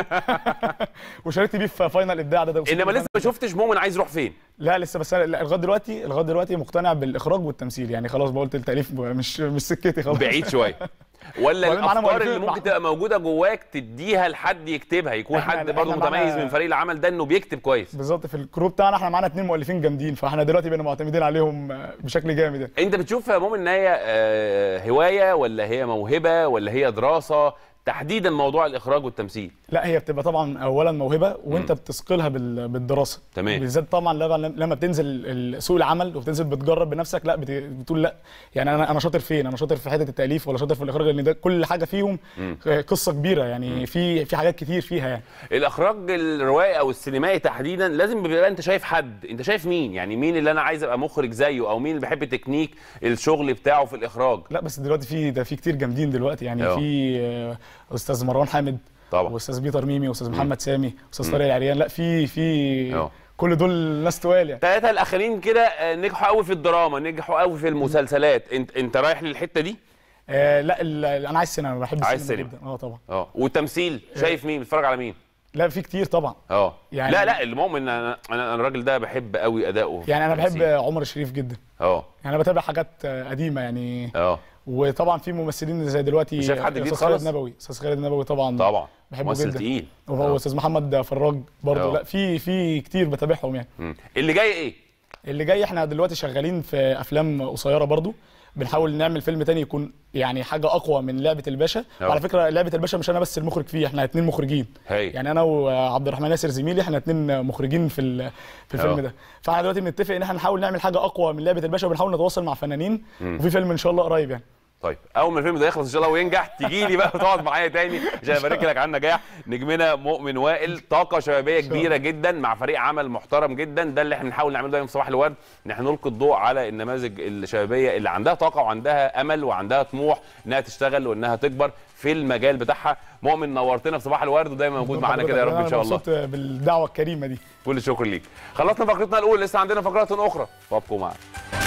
وشاركت بيه في فاينل ابداع ده, ده انما لسه ما شفتش مؤمن عايز يروح فين لا لسه بس أنا لا، لغايه دلوقتي لغايه دلوقتي مقتنع بالاخراج والتمثيل يعني خلاص بقولت التاليف مش مش سكتي خلاص بعيد شويه ولا وبعدين معانا الافكار مؤلفين اللي ممكن مع- تبقى موجوده جواك تديها لحد يكتبها يكون إحنا- حد إحنا برضه معانا- متميز من فريق العمل ده انه بيكتب كويس بالظبط في الكروب بتاعنا احنا معانا اتنين مؤلفين جامدين فاحنا دلوقتي بقينا معتمدين عليهم آه، بشكل جامد يعني. انت بتشوف يا مؤمن ان هي آه، هوايه ولا هي موهبه ولا هي دراسه تحديدا موضوع الاخراج والتمثيل لا هي بتبقى طبعا اولا موهبه وانت بتثقلها بال- بالدراسه تمام. بالذات طبعا لما لما بتنزل ال- سوق العمل وبتنزل بتجرب بنفسك لا بت- بتقول لا يعني انا انا شاطر فين انا شاطر في حته التاليف ولا شاطر في الاخراج لان ده كل حاجه فيهم آه، قصه كبيره يعني في في حاجات كتير فيها يعني الاخراج الروائي او السينمائي تحديدا لازم بيبقى انت شايف حد انت شايف مين يعني مين اللي انا عايز ابقى مخرج زيه او مين اللي بيحب تكنيك الشغل بتاعه في الاخراج لا بس دلوقتي في ده في كتير جامدين دلوقتي يعني اه. في آه، استاذ مروان حامد طبعا واستاذ بيتر ميمي واستاذ محمد سامي واستاذ طارق العريان لا في في اه. كل دول ناس توال يعني الثلاثه الاخرين كده آه، نجحوا قوي في الدراما نجحوا قوي في المسلسلات انت انت رايح للحته دي آه لا ال- انا عايز سينما بحب عايز السينما سينما. جدا اه طبعا اه والتمثيل شايف مين بتتفرج على مين لا في كتير طبعا اه يعني- لا لا المؤمن انا انا الراجل ده بحب قوي اداؤه في يعني انا بحب التمثيل. عمر الشريف جدا اه يعني انا بتابع حاجات آه، قديمه يعني اه وطبعا في ممثلين زي دلوقتي شايف حد جديد استاذ خالد خالص؟ نبوي استاذ خالد نبوي طبعا طبعا بحبه ممثل جدا تقيل وهو اه. استاذ محمد فراج برضه اه. لا في في كتير بتابعهم يعني مم. اللي جاي ايه اللي جاي احنا دلوقتي شغالين في افلام قصيره برضو بنحاول نعمل فيلم تاني يكون يعني حاجه اقوى من لعبه الباشا اه. وعلى فكره لعبه الباشا مش انا بس المخرج فيه احنا اتنين مخرجين هاي يعني انا وعبد الرحمن ياسر زميلي احنا اتنين مخرجين في ال- في الفيلم اه. ده فاحنا دلوقتي بنتفق ان احنا نحاول نعمل حاجه اقوى من لعبه الباشا وبنحاول نتواصل مع فنانين مم. وفي فيلم ان شاء الله قريب يعني طيب اول ما الفيلم ده يخلص ان شاء الله وينجح تيجي لي بقى وتقعد معايا تاني عشان ابارك لك على النجاح نجمنا مؤمن وائل طاقه شبابيه كبيره جدا مع فريق عمل محترم جدا ده اللي احنا بنحاول نعمله دايما في صباح الورد ان احنا نلقي الضوء على النماذج الشبابيه اللي عندها طاقه وعندها امل وعندها طموح انها تشتغل وانها تكبر في المجال بتاعها مؤمن نورتنا في صباح الورد ودايما موجود معانا كده يا رب ان شاء الله أنا مبسوط بالدعوه الكريمه دي كل الشكر ليك خلصنا فقرتنا الاولى لسه عندنا فقرات اخرى فابقوا معانا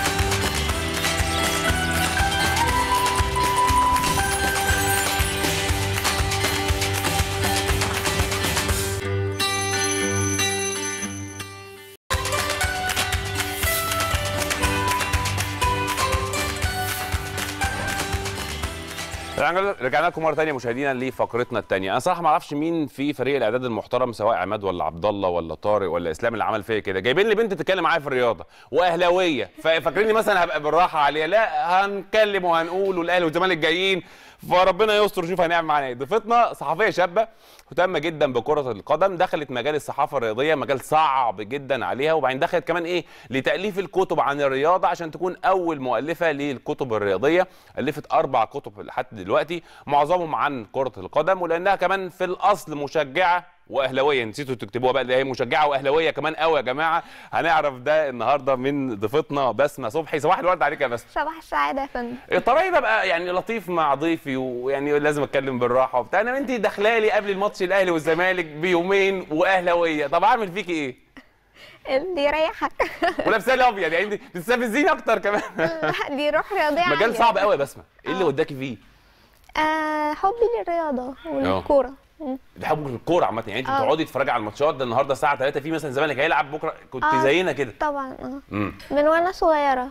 رجعنا رجعنا لكم مره ثانيه مشاهدينا لفقرتنا الثانيه انا صراحه ما اعرفش مين في فريق الاعداد المحترم سواء عماد ولا عبد الله ولا طارق ولا اسلام اللي عمل فيا كده جايبين لي بنت تتكلم معايا في الرياضه واهلاويه فاكريني مثلا هبقى بالراحه عليها لا هنتكلم وهنقول والاهلي والزمالك جايين فربنا يستر شوف هنعمل معانا ايه ضيفتنا صحفيه شابه مهتمه جدا بكره القدم دخلت مجال الصحافه الرياضيه مجال صعب جدا عليها وبعدين دخلت كمان ايه لتاليف الكتب عن الرياضه عشان تكون اول مؤلفه للكتب الرياضيه الفت اربع كتب لحد دلوقتي معظمهم عن كره القدم ولانها كمان في الاصل مشجعه واهلاويه نسيتوا تكتبوها بقى اللي هي مشجعه واهلاويه كمان قوي يا جماعه هنعرف ده النهارده من ضيفتنا بسمه صبحي صباح الورد عليك يا بسمه صباح السعادة يا فندم الطبيعي ببقى يعني لطيف مع ضيفي ويعني لازم اتكلم بالراحه وبتاع انا انت داخلالي قبل الماتش الاهلي والزمالك بيومين واهلاويه طب اعمل فيكي ايه؟ اللي يريحك ولابسه لي ابيض يعني انت بتستفزيني اكتر كمان لا، دي روح رياضية مجال عالية. صعب قوي يا بسمه ايه اللي وداكي فيه؟ آه حبي للرياضة والكورة مم. بحب الكوره عامه يعني انت اه. بتقعدي تتفرجي على الماتشات ده النهارده الساعه 3 في مثلا الزمالك هيلعب بكره كنت اه. زينا كده طبعا اه امم من وانا صغيرة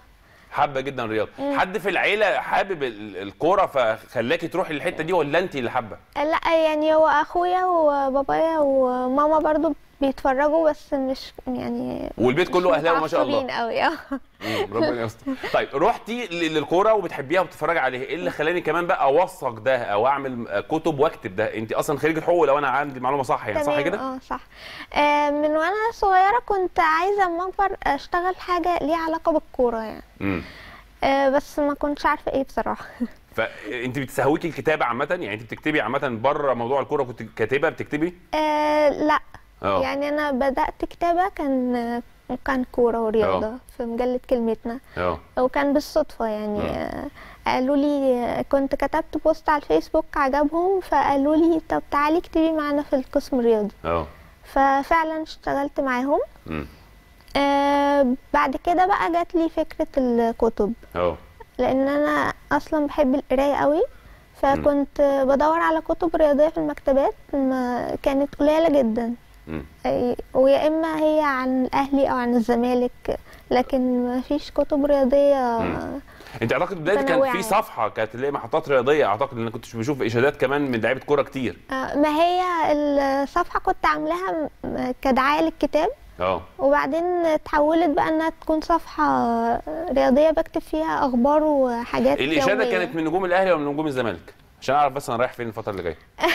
حابه جدا الرياضه مم. حد في العيله حابب ال- الكوره فخلاكي تروحي للحته دي ولا انت اللي حابه لا يعني هو اخويا وبابايا وماما برضو بيتفرجوا بس مش يعني والبيت كله مش اهلاوي ما شاء الله متعصبين قوي اه مم، ربنا يستر طيب رحتي ل- للكوره وبتحبيها وبتتفرجي عليها ايه اللي خلاني كمان بقى اوثق ده او اعمل كتب واكتب ده انت اصلا خريجه حقوق لو انا عندي معلومه صح يعني صح تمام، كده اه صح آه من وانا صغيره كنت عايزه اما اكبر اشتغل حاجه ليها علاقه بالكوره يعني امم آه بس ما كنتش عارفه ايه بصراحه فانت بتستهويكي الكتابه عامه يعني انت بتكتبي عامه بره موضوع الكوره كنت كاتبه بتكتبي آه لا اه يعني انا بدات كتابه كان كان كوره ورياضه اه. في مجله كلمتنا اه وكان بالصدفه يعني مم. آه، قالوا لي آه، كنت كتبت بوست على الفيسبوك عجبهم فقالوا لي طب تعالي اكتبي معانا في القسم الرياضي اه ففعلا اشتغلت معاهم امم آه بعد كده بقى جات لي فكره الكتب اه لان انا اصلا بحب القرايه قوي فكنت بدور على كتب رياضيه في المكتبات ما كانت قليله جدا مم. أي- ويا اما هي عن الاهلي او عن الزمالك لكن ما فيش كتب رياضيه مم. انت اعتقد بدايتك كان متنوعة في يعني. صفحه كانت اللي هي محطات رياضيه اعتقد ان انا كنت بشوف اشادات كمان من لعيبه كوره كتير آه، ما هي الصفحه كنت عاملاها م- كدعايه للكتاب اه وبعدين اتحولت بقى انها تكون صفحه رياضيه بكتب فيها اخبار وحاجات الاشاده يومية. كانت من نجوم الاهلي ولا من نجوم الزمالك عشان اعرف بس انا رايح فين الفتره اللي جايه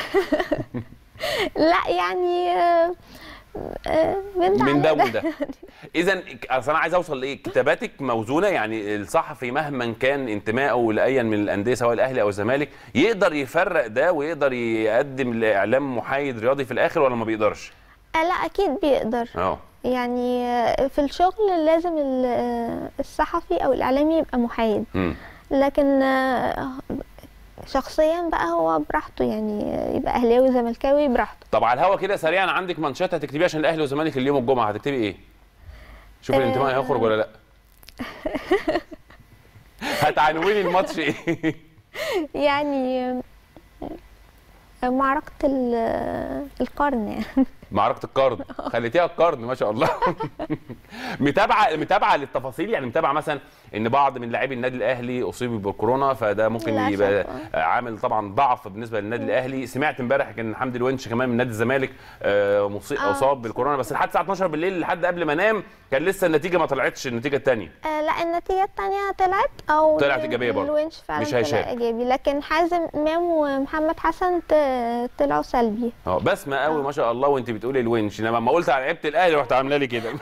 لا يعني آه، آه، من ده من ده على وده اذا اصل انا عايز اوصل لايه كتاباتك موزونه يعني الصحفي مهما كان انتمائه لايا من الانديه سواء الاهلي او الزمالك يقدر يفرق ده ويقدر يقدم لاعلام محايد رياضي في الاخر ولا ما بيقدرش آه، لا اكيد بيقدر اه يعني آه، في الشغل لازم ال- آه، الصحفي او الاعلامي يبقى محايد امم لكن آه، شخصيا بقى هو براحته يعني آه، يبقى اهلاوي زملكاوي براحته طب على الهوا كده سريعا عندك مانشات هتكتبيها عشان الاهلي والزمالك اليوم الجمعه هتكتبي ايه شوفي آه. الانتماء هيخرج ولا لا هتعنوني الماتش ايه يعني آه، معركة ال- آه، القرن يعني معركه القرن خليتيها القرن ما شاء الله متابعه متابعه للتفاصيل يعني متابعه مثلا ان بعض من لاعبي النادي الاهلي اصيبوا بالكورونا فده ممكن للأسف، يبقى آه. عامل طبعا ضعف بالنسبه للنادي الاهلي سمعت امبارح كان حمدي الونش كمان من نادي الزمالك آه، مصي- آه. اصاب بالكورونا بس لحد الساعه 12 بالليل لحد قبل ما انام كان لسه النتيجه ما طلعتش النتيجه الثانيه آه، لا النتيجة التانية طلعت أو طلعت ال- إيجابية برضه. الونش فعلا مش طلع هيشارك. إيجابي لكن حازم إمام ومحمد حسن ت- طلعوا سلبي اه بسمه قوي ما شاء الله وانت بتقولي الونش انما لما قلت على لعيبه الاهلي رحت عامله لي كده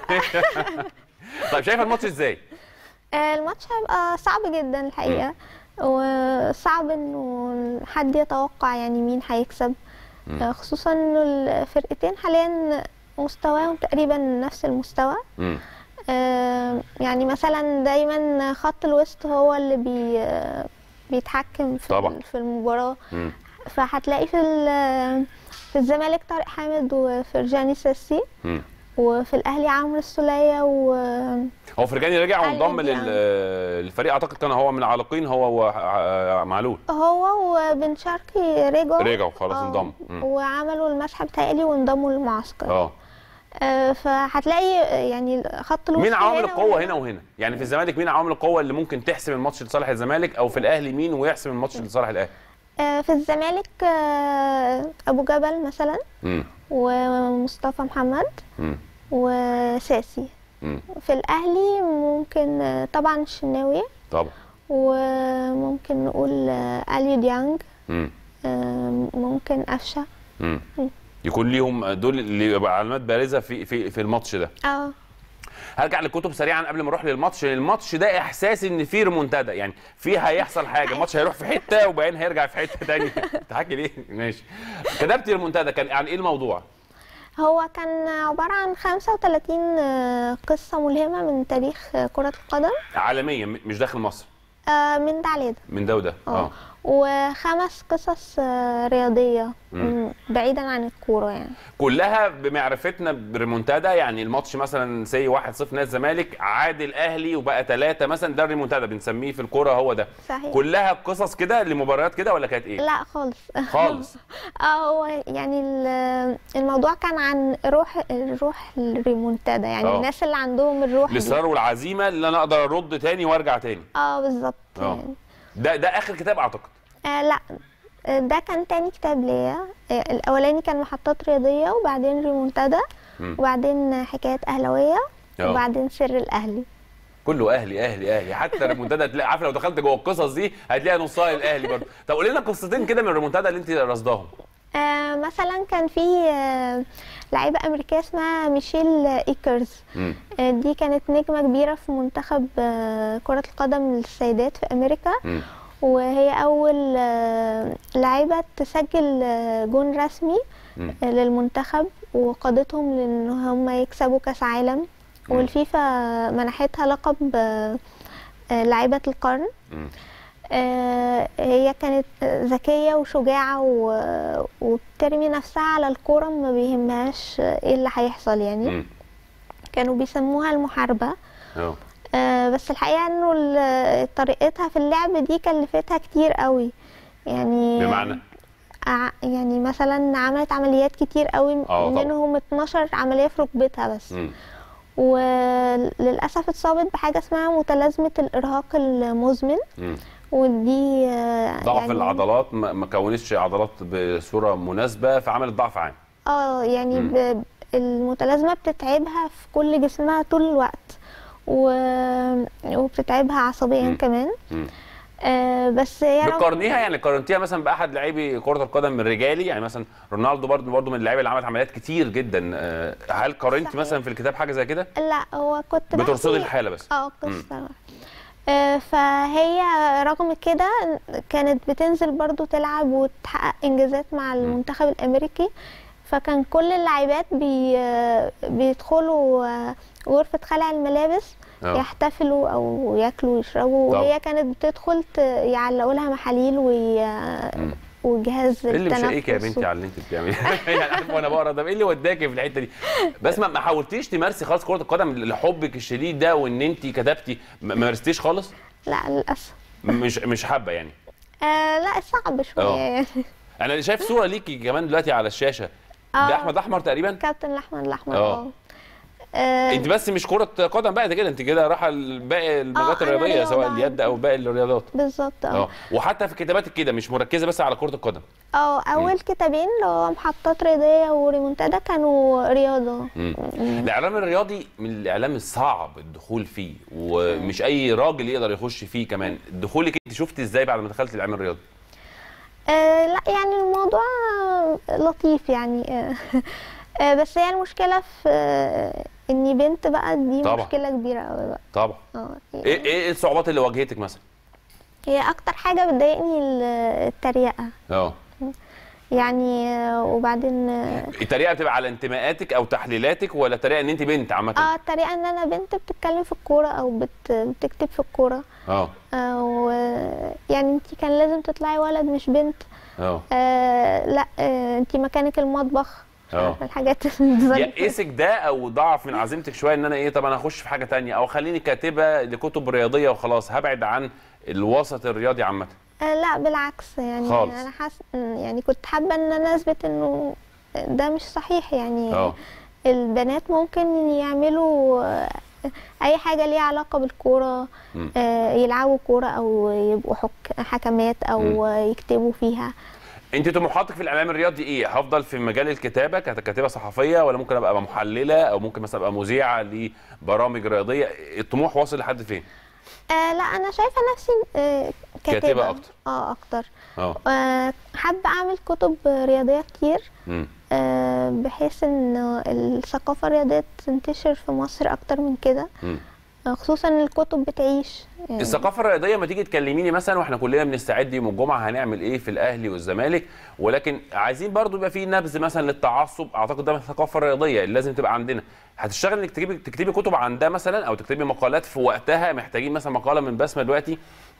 طيب شايفه الماتش ازاي؟ آه، الماتش هيبقى صعب جدا الحقيقة وصعب إنه حد يتوقع يعني مين هيكسب آه، خصوصا إنه الفرقتين حاليا مستواهم تقريبا نفس المستوى مم. آه، يعني مثلا دايما خط الوسط هو اللي بي آه، بيتحكم في طبعا. ال- في المباراة مم. فهتلاقي في ال- في الزمالك طارق حامد وفرجاني ساسي مم. وفي الاهلي عمرو السولية و هو فرجاني رجع قال وانضم لي لل- للفريق اعتقد كان هو من العالقين هو ومعلول هو وبن شرقي رجعوا رجعوا خلاص آه، انضموا مم. وعملوا المسحه بتاعي وانضموا للمعسكر اه آه، فهتلاقي يعني خط الوسط مين عوامل هنا القوه وهنا. هنا وهنا يعني في الزمالك مين عوامل القوه اللي ممكن تحسم الماتش لصالح الزمالك او في الاهلي مين ويحسم الماتش لصالح الاهلي آه، في الزمالك آه، ابو جبل مثلا امم ومصطفى محمد امم وساسي امم في الاهلي ممكن آه، طبعا الشناوي طبعا وممكن نقول آه، اليو ديانج امم آه، ممكن قفشه امم يكون ليهم دول اللي يبقى علامات بارزه في في في الماتش ده اه هرجع للكتب سريعا قبل ما اروح للماتش الماتش ده احساس ان في ريمونتادا يعني في هيحصل حاجه الماتش هيروح في حته وبعدين هيرجع في حته ثانيه تحكي ليه ماشي كتبت ريمونتادا كان عن ايه الموضوع هو كان عبارة عن 35 آه، قصة ملهمة من تاريخ آه، كرة القدم عالميا م- مش داخل مصر آه، من ده على ده من ده وده اه وخمس قصص آه، رياضيه مم. مم، بعيدا عن الكوره يعني كلها بمعرفتنا بريمونتادا يعني الماتش مثلا سي 1-0 نادي الزمالك عاد الاهلي وبقى ثلاثة مثلا ده الريمونتادا بنسميه في الكوره هو ده صحيح كلها قصص كده لمباريات كده ولا كانت ايه؟ لا خالص خالص اه هو يعني ال- الموضوع كان عن روح الروح الريمونتادا يعني آه. الناس اللي عندهم الروح دي. الاصرار والعزيمه اللي انا اقدر ارد تاني وارجع تاني اه بالظبط اه يعني. ده ده اخر كتاب اعتقد آه لا آه، ده كان تاني كتاب ليا آه، الاولاني كان محطات رياضيه وبعدين ريمونتادا مم. وبعدين حكايات اهلاويه آه. وبعدين سر الاهلي كله اهلي اهلي اهلي حتى الريمونتادا هتلاقي عارف لو دخلت جوه القصص دي هتلاقي نصها الاهلي برضه طب قولي لنا قصتين كده من الريمونتادا اللي انت رصداهم آه مثلا كان في آه لعيبه امريكيه اسمها ميشيل ايكرز مم. آه دي كانت نجمه كبيره في منتخب آه كره القدم للسيدات في امريكا مم. وهي اول آه لعيبه تسجل آه جون رسمي مم. آه للمنتخب وقادتهم لان هم يكسبوا كاس عالم والفيفا منحتها لقب آه، آه، لعيبه القرن مم. آه، هي كانت ذكية وشجاعة و- وبترمي نفسها على الكورة ما بيهمهاش ايه اللي هيحصل يعني مم. كانوا بيسموها المحاربة اه آه، بس الحقيقة انه ال- طريقتها في اللعب دي كلفتها كتير قوي يعني بمعنى ع- يعني مثلا عملت عمليات كتير قوي آه، طبعا. منهم 12 عملية في ركبتها بس مم. وللأسف اتصابت بحاجة اسمها متلازمة الإرهاق المزمن مم. ودي آه، ضعف يعني العضلات ما ما كونتش عضلات بصوره مناسبه فعملت ضعف عام اه يعني مم. ب... المتلازمة بتتعبها في كل جسمها طول الوقت و... وبتتعبها عصبيا مم. كمان مم. آه بس هي رغم- بتقارنيها يعني قارنتيها مثلا باحد لاعبي كره القدم الرجالي يعني مثلا رونالدو برضه برضه من اللعيبه اللي عملت عمليات كتير جدا آه، هل قارنتي صحيح. مثلا في الكتاب حاجه زي كده لا هو كنت بترصدي بحكي- الحاله بس اه قصة آه فهي رغم كده كانت بتنزل برضو تلعب وتحقق انجازات مع المنتخب الامريكي فكان كل اللاعبات بي بيدخلوا آه، غرفة خلع الملابس آه. يحتفلوا او ياكلوا ويشربوا طبعا. وهي كانت بتدخل ت- يعلقوا لها محاليل وي... مم. وجهاز ايه اللي مشقيك يا التنفس بنتي على اللي انت بتعمليه يعني عارف وانا بقرا ده ايه اللي وداكي في الحته دي بس ما ما حاولتيش تمارسي خالص كره القدم لحبك الشديد ده وان انت كتبتي ما ما مارستيش خالص لا للاسف مش مش حابه يعني آه لا صعب شويه آه. يعني انا اللي شايف صوره ليكي كمان دلوقتي على الشاشه ده آه. احمد احمر تقريبا كابتن الاحمر الاحمر آه. اه آه، انت بس مش كره قدم بقى ده كده انت كده رايحه باقي المجالات أنا الرياضيه رياضة سواء عادي. اليد او باقي الرياضات بالظبط اه اه وحتى في كتاباتك كده مش مركزه بس على كره القدم اه اول كتابين اللي هو محطات رياضيه وريمونتادا كانوا رياضه مم. الاعلام الرياضي من الاعلام الصعب الدخول فيه ومش اي راجل يقدر يخش فيه كمان دخولك انت شفت ازاي بعد ما دخلت الاعلام الرياضي آه لا يعني الموضوع لطيف يعني آه آه بس هي المشكله في آه اني بنت بقى دي طبعا. مشكله كبيره قوي بقى طبعا اه ايه ايه الصعوبات اللي واجهتك مثلا هي اكتر حاجه بتضايقني ال- التريقه اه يعني آه وبعدين اه الطريقه بتبقى على انتماءاتك او تحليلاتك ولا طريقه ان انت بنت عامه آه، الطريقه ان انا بنت بتتكلم في الكوره او بت بتكتب في الكوره اه آه و يعني انت كان لازم تطلعي ولد مش بنت اه آه لا آه انت مكانك المطبخ مش اه. عارفة الحاجات اللي يأسك ده او ضعف من عزيمتك شويه ان انا ايه طب انا اخش في حاجه تانية او خليني كاتبه لكتب رياضيه وخلاص هبعد عن الوسط الرياضي عامه آه لا بالعكس يعني خالص. انا حاسه يعني كنت حابه ان انا اثبت انه ده مش صحيح يعني اه البنات ممكن يعملوا آه، اي حاجه ليها علاقه بالكوره مم. آه، يلعبوا كوره او يبقوا حك... حكمات او يكتبوا فيها انت طموحاتك في الاعلام الرياضي ايه هفضل في مجال الكتابه ككاتبه صحفيه ولا ممكن ابقى محلله او ممكن مثلا ابقى مذيعه لبرامج رياضيه الطموح واصل لحد فين آه لا انا شايفه نفسي آه كاتبه كاتبة أكتر. اه اكتر اه آه، حابه اعمل كتب رياضيه كتير مم. آه، بحيث ان الثقافه الرياضيه تنتشر في مصر اكتر من كده مم. آه، خصوصا الكتب بتعيش يعني الثقافه الرياضيه ما تيجي تكلميني مثلا واحنا كلنا بنستعد يوم الجمعه هنعمل ايه في الاهلي والزمالك ولكن عايزين برضو يبقى في نبذ مثلا للتعصب اعتقد ده من الثقافه الرياضيه اللي لازم تبقى عندنا هتشتغل انك تكتبي تكتبي كتب عن ده مثلا او تكتبي مقالات في وقتها محتاجين مثلا مقاله من بسمه دلوقتي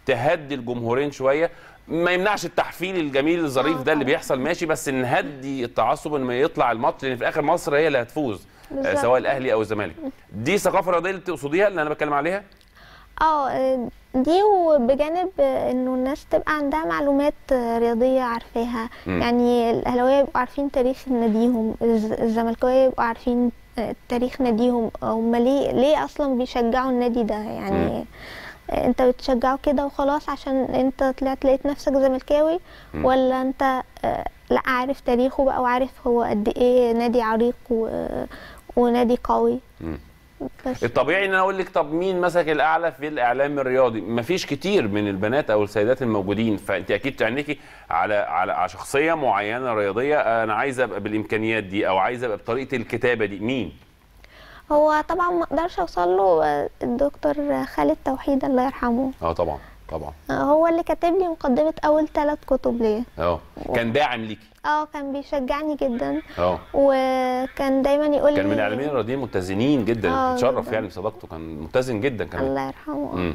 تهدي الجمهورين شويه ما يمنعش التحفيل الجميل الظريف ده اللي بيحصل ماشي بس نهدي التعصب ان ما يطلع الماتش لان في الاخر مصر هي اللي هتفوز آه، بالظبط. سواء الاهلي او الزمالك دي ثقافه رياضيه اللي تقصديها اللي انا بتكلم عليها اه دي وبجانب انه الناس تبقى عندها معلومات رياضيه عارفاها مم. يعني الاهلاويه يبقوا عارفين تاريخ ناديهم الز- الزملكاويه يبقوا عارفين تاريخ ناديهم هم ليه ليه اصلا بيشجعوا النادي ده يعني انت بتشجعه كده وخلاص عشان انت طلعت لقيت نفسك زملكاوي مم. ولا انت آه، لا عارف تاريخه بقى وعارف هو قد ايه نادي عريق و... ونادي قوي مم. بس الطبيعي ان انا اقول لك طب مين مسك الاعلى في الاعلام الرياضي مفيش كتير من البنات او السيدات الموجودين فانت اكيد تعنيكي على على على شخصيه معينه رياضيه انا عايزه ابقى بالامكانيات دي او عايزه ابقى بطريقه الكتابه دي مين هو طبعا ما اقدرش اوصل له آه، الدكتور خالد توحيد الله يرحمه اه طبعا طبعا آه، هو اللي كاتب لي مقدمه اول ثلاث كتب ليا اه كان داعم ليكي اه كان بيشجعني جدا اه وكان دايما يقول لي كان من الاعلاميين الرياضيين متزنين جدا آه، تشرف جداً. يعني بصداقته كان متزن جدا كمان الله يرحمه مم.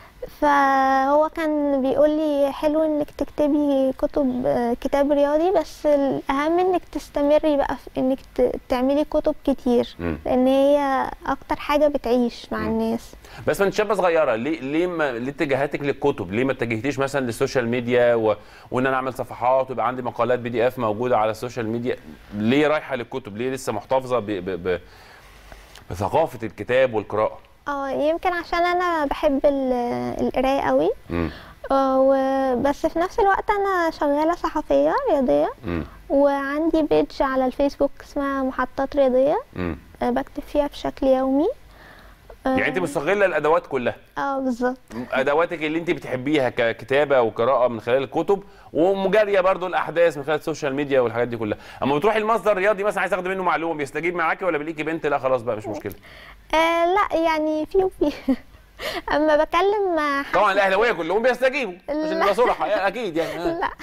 فهو كان بيقول لي حلو انك تكتبي كتب آه، كتاب رياضي بس الاهم انك تستمري بقى في انك ت- تعملي كتب كتير مم. لان هي اكتر حاجه بتعيش مع مم. الناس بس ما انت شابه صغيره ليه ليه ما ليه اتجاهاتك للكتب ليه ما اتجهتيش مثلا للسوشيال ميديا و... وان انا اعمل صفحات ويبقى عندي مقالات بي دي اف موجوده على السوشيال ميديا ليه رايحه للكتب ليه لسه محتفظه ب... ب... ب... بثقافه الكتاب والقراءه اه يمكن عشان انا بحب ال- القرايه قوي امم آه، وبس في نفس الوقت انا شغاله صحفيه رياضيه امم وعندي بيج على الفيسبوك اسمها محطات رياضيه امم آه، بكتب فيها بشكل يومي آه، يعني انت مستغله الادوات كلها اه بالظبط ادواتك اللي انت بتحبيها ككتابه وقراءه من خلال الكتب ومجاريه برضو الاحداث من خلال السوشيال ميديا والحاجات دي كلها اما بتروحي المصدر رياضي مثلا عايز تاخدي منه معلومه بيستجيب معاكي ولا بيلاقيكي بنت لا خلاص بقى مش مشكله آه لا يعني في وفي اما بكلم مع حد طبعا الاهلاويه كلهم بيستجيبوا عشان لا. نبقى صراحه يعني اكيد يعني آه. لا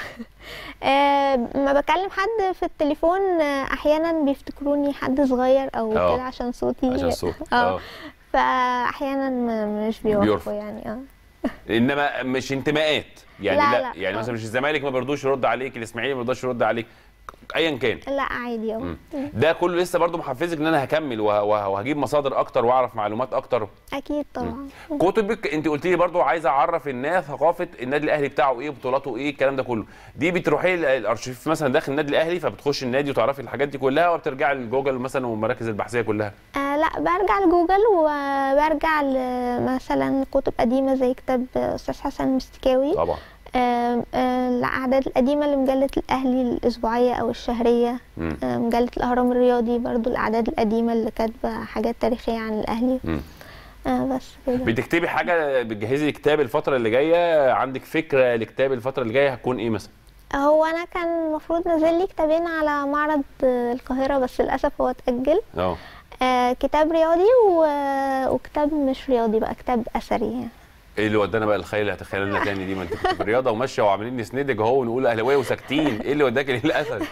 آه ما بكلم حد في التليفون آه احيانا بيفتكروني حد صغير او اه. كده عشان صوتي عشان الصوت اه اه فاحيانا م- مش بيرفض. بيوافقوا يعني اه انما مش انتماءات يعني لا، لا, لا. يعني اه. مثلا مش الزمالك ما بيرضوش يرد عليك الاسماعيلي ما بيرضاش يرد عليك ايا كان لا عادي اه مم. ده كله لسه برضو محفزك ان انا هكمل وه- وه- وهجيب مصادر اكتر واعرف معلومات اكتر اكيد طبعا كتبك انت قلت لي برضو عايزه اعرف الناس ثقافه النادي الاهلي بتاعه ايه بطولاته ايه الكلام ده كله دي بتروحي ال- الارشيف مثلا داخل النادي الاهلي فبتخش النادي وتعرفي الحاجات دي كلها وبترجعي لجوجل مثلا والمراكز البحثيه كلها آه لا برجع لجوجل وبرجع ل- مثلا كتب قديمة زي كتاب أستاذ حسن المستكاوي طبعا آه آه الأعداد القديمة لمجلة الأهلي الأسبوعية أو الشهرية مم. آه مجلة الأهرام الرياضي برضو الأعداد القديمة اللي كاتبة حاجات تاريخية عن الأهلي مم. آه بس كده بتكتبي حاجه بتجهزي كتاب الفتره اللي جايه عندك فكره لكتاب الفتره اللي جايه هتكون ايه مثلا هو أنا كان المفروض نزل لي كتابين على معرض آه، القاهرة بس للأسف هو اتأجل اه آه كتاب رياضي و... وكتاب مش رياضي بقى كتاب أثري يعني. ايه اللي ودانا بقى الخيل اللي هتخيل لنا تاني دي ما انت كنت في الرياضه وماشيه وعاملين نسندج اهو ونقول اهلاويه وساكتين ايه اللي وداك للاثر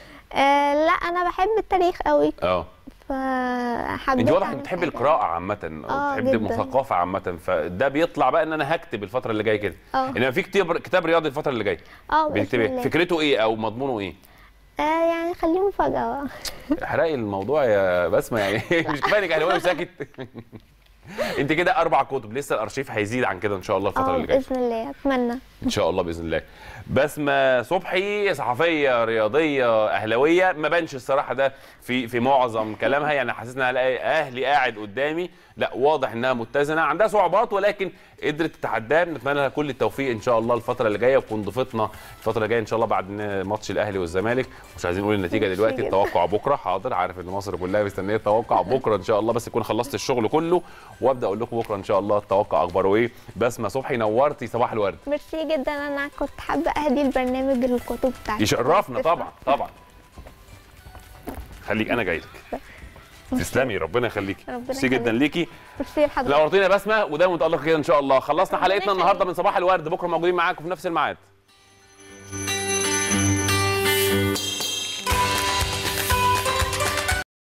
آه لا أنا بحب التاريخ قوي اه فحبيت انت واضح أعمل انك بتحب حاجة. القراءه عامه او آه، بتحب جداً. الثقافه عامه فده بيطلع بقى ان انا هكتب الفتره اللي جايه كده اه انما في كتاب كتاب رياضي الفتره اللي جايه اه بإذن بنكتب ايه الله. فكرته ايه او مضمونه ايه آه يعني خليه مفاجأة بقى. احرقي الموضوع يا بسمه يعني مش كفايه انك اهلاوي وساكت انت كده اربع كتب لسه الارشيف هيزيد عن كده ان شاء الله الفتره اه اللي جايه بإذن الله أتمنى ان شاء الله باذن الله بسمه صبحي صحفيه رياضيه اهلاويه ما بانش الصراحه ده في في معظم كلامها يعني حاسس انها الاقي اهلي قاعد قدامي لا واضح انها متزنه عندها صعوبات ولكن قدرت تتحداها بنتمنى لها كل التوفيق ان شاء الله الفتره اللي جايه وتكون ضيفتنا الفتره اللي جايه ان شاء الله بعد ماتش الاهلي والزمالك مش عايزين نقول النتيجه ميرسي دلوقتي جدا. التوقع بكره حاضر عارف ان مصر كلها مستنيه التوقع بكره ان شاء الله بس يكون خلصت الشغل كله وابدا اقول لكم بكره ان شاء الله التوقع اخباره ايه بسمه صبحي نورتي صباح الورد ميرسي جدا أنا كنت حابة أهدي البرنامج الكتب بتاعتي يشرفنا طبعا طبعا خليك انا جاي لك تسلمي ربنا يخليكي ربنا ميرسي جدا يخليك. ليكي ميرسي لحضرتك نورتينا يا بسمه وده متالق كده ان شاء الله خلصنا ربنا حلقتنا يخليك. النهارده من صباح الورد بكره موجودين معاكم في نفس الميعاد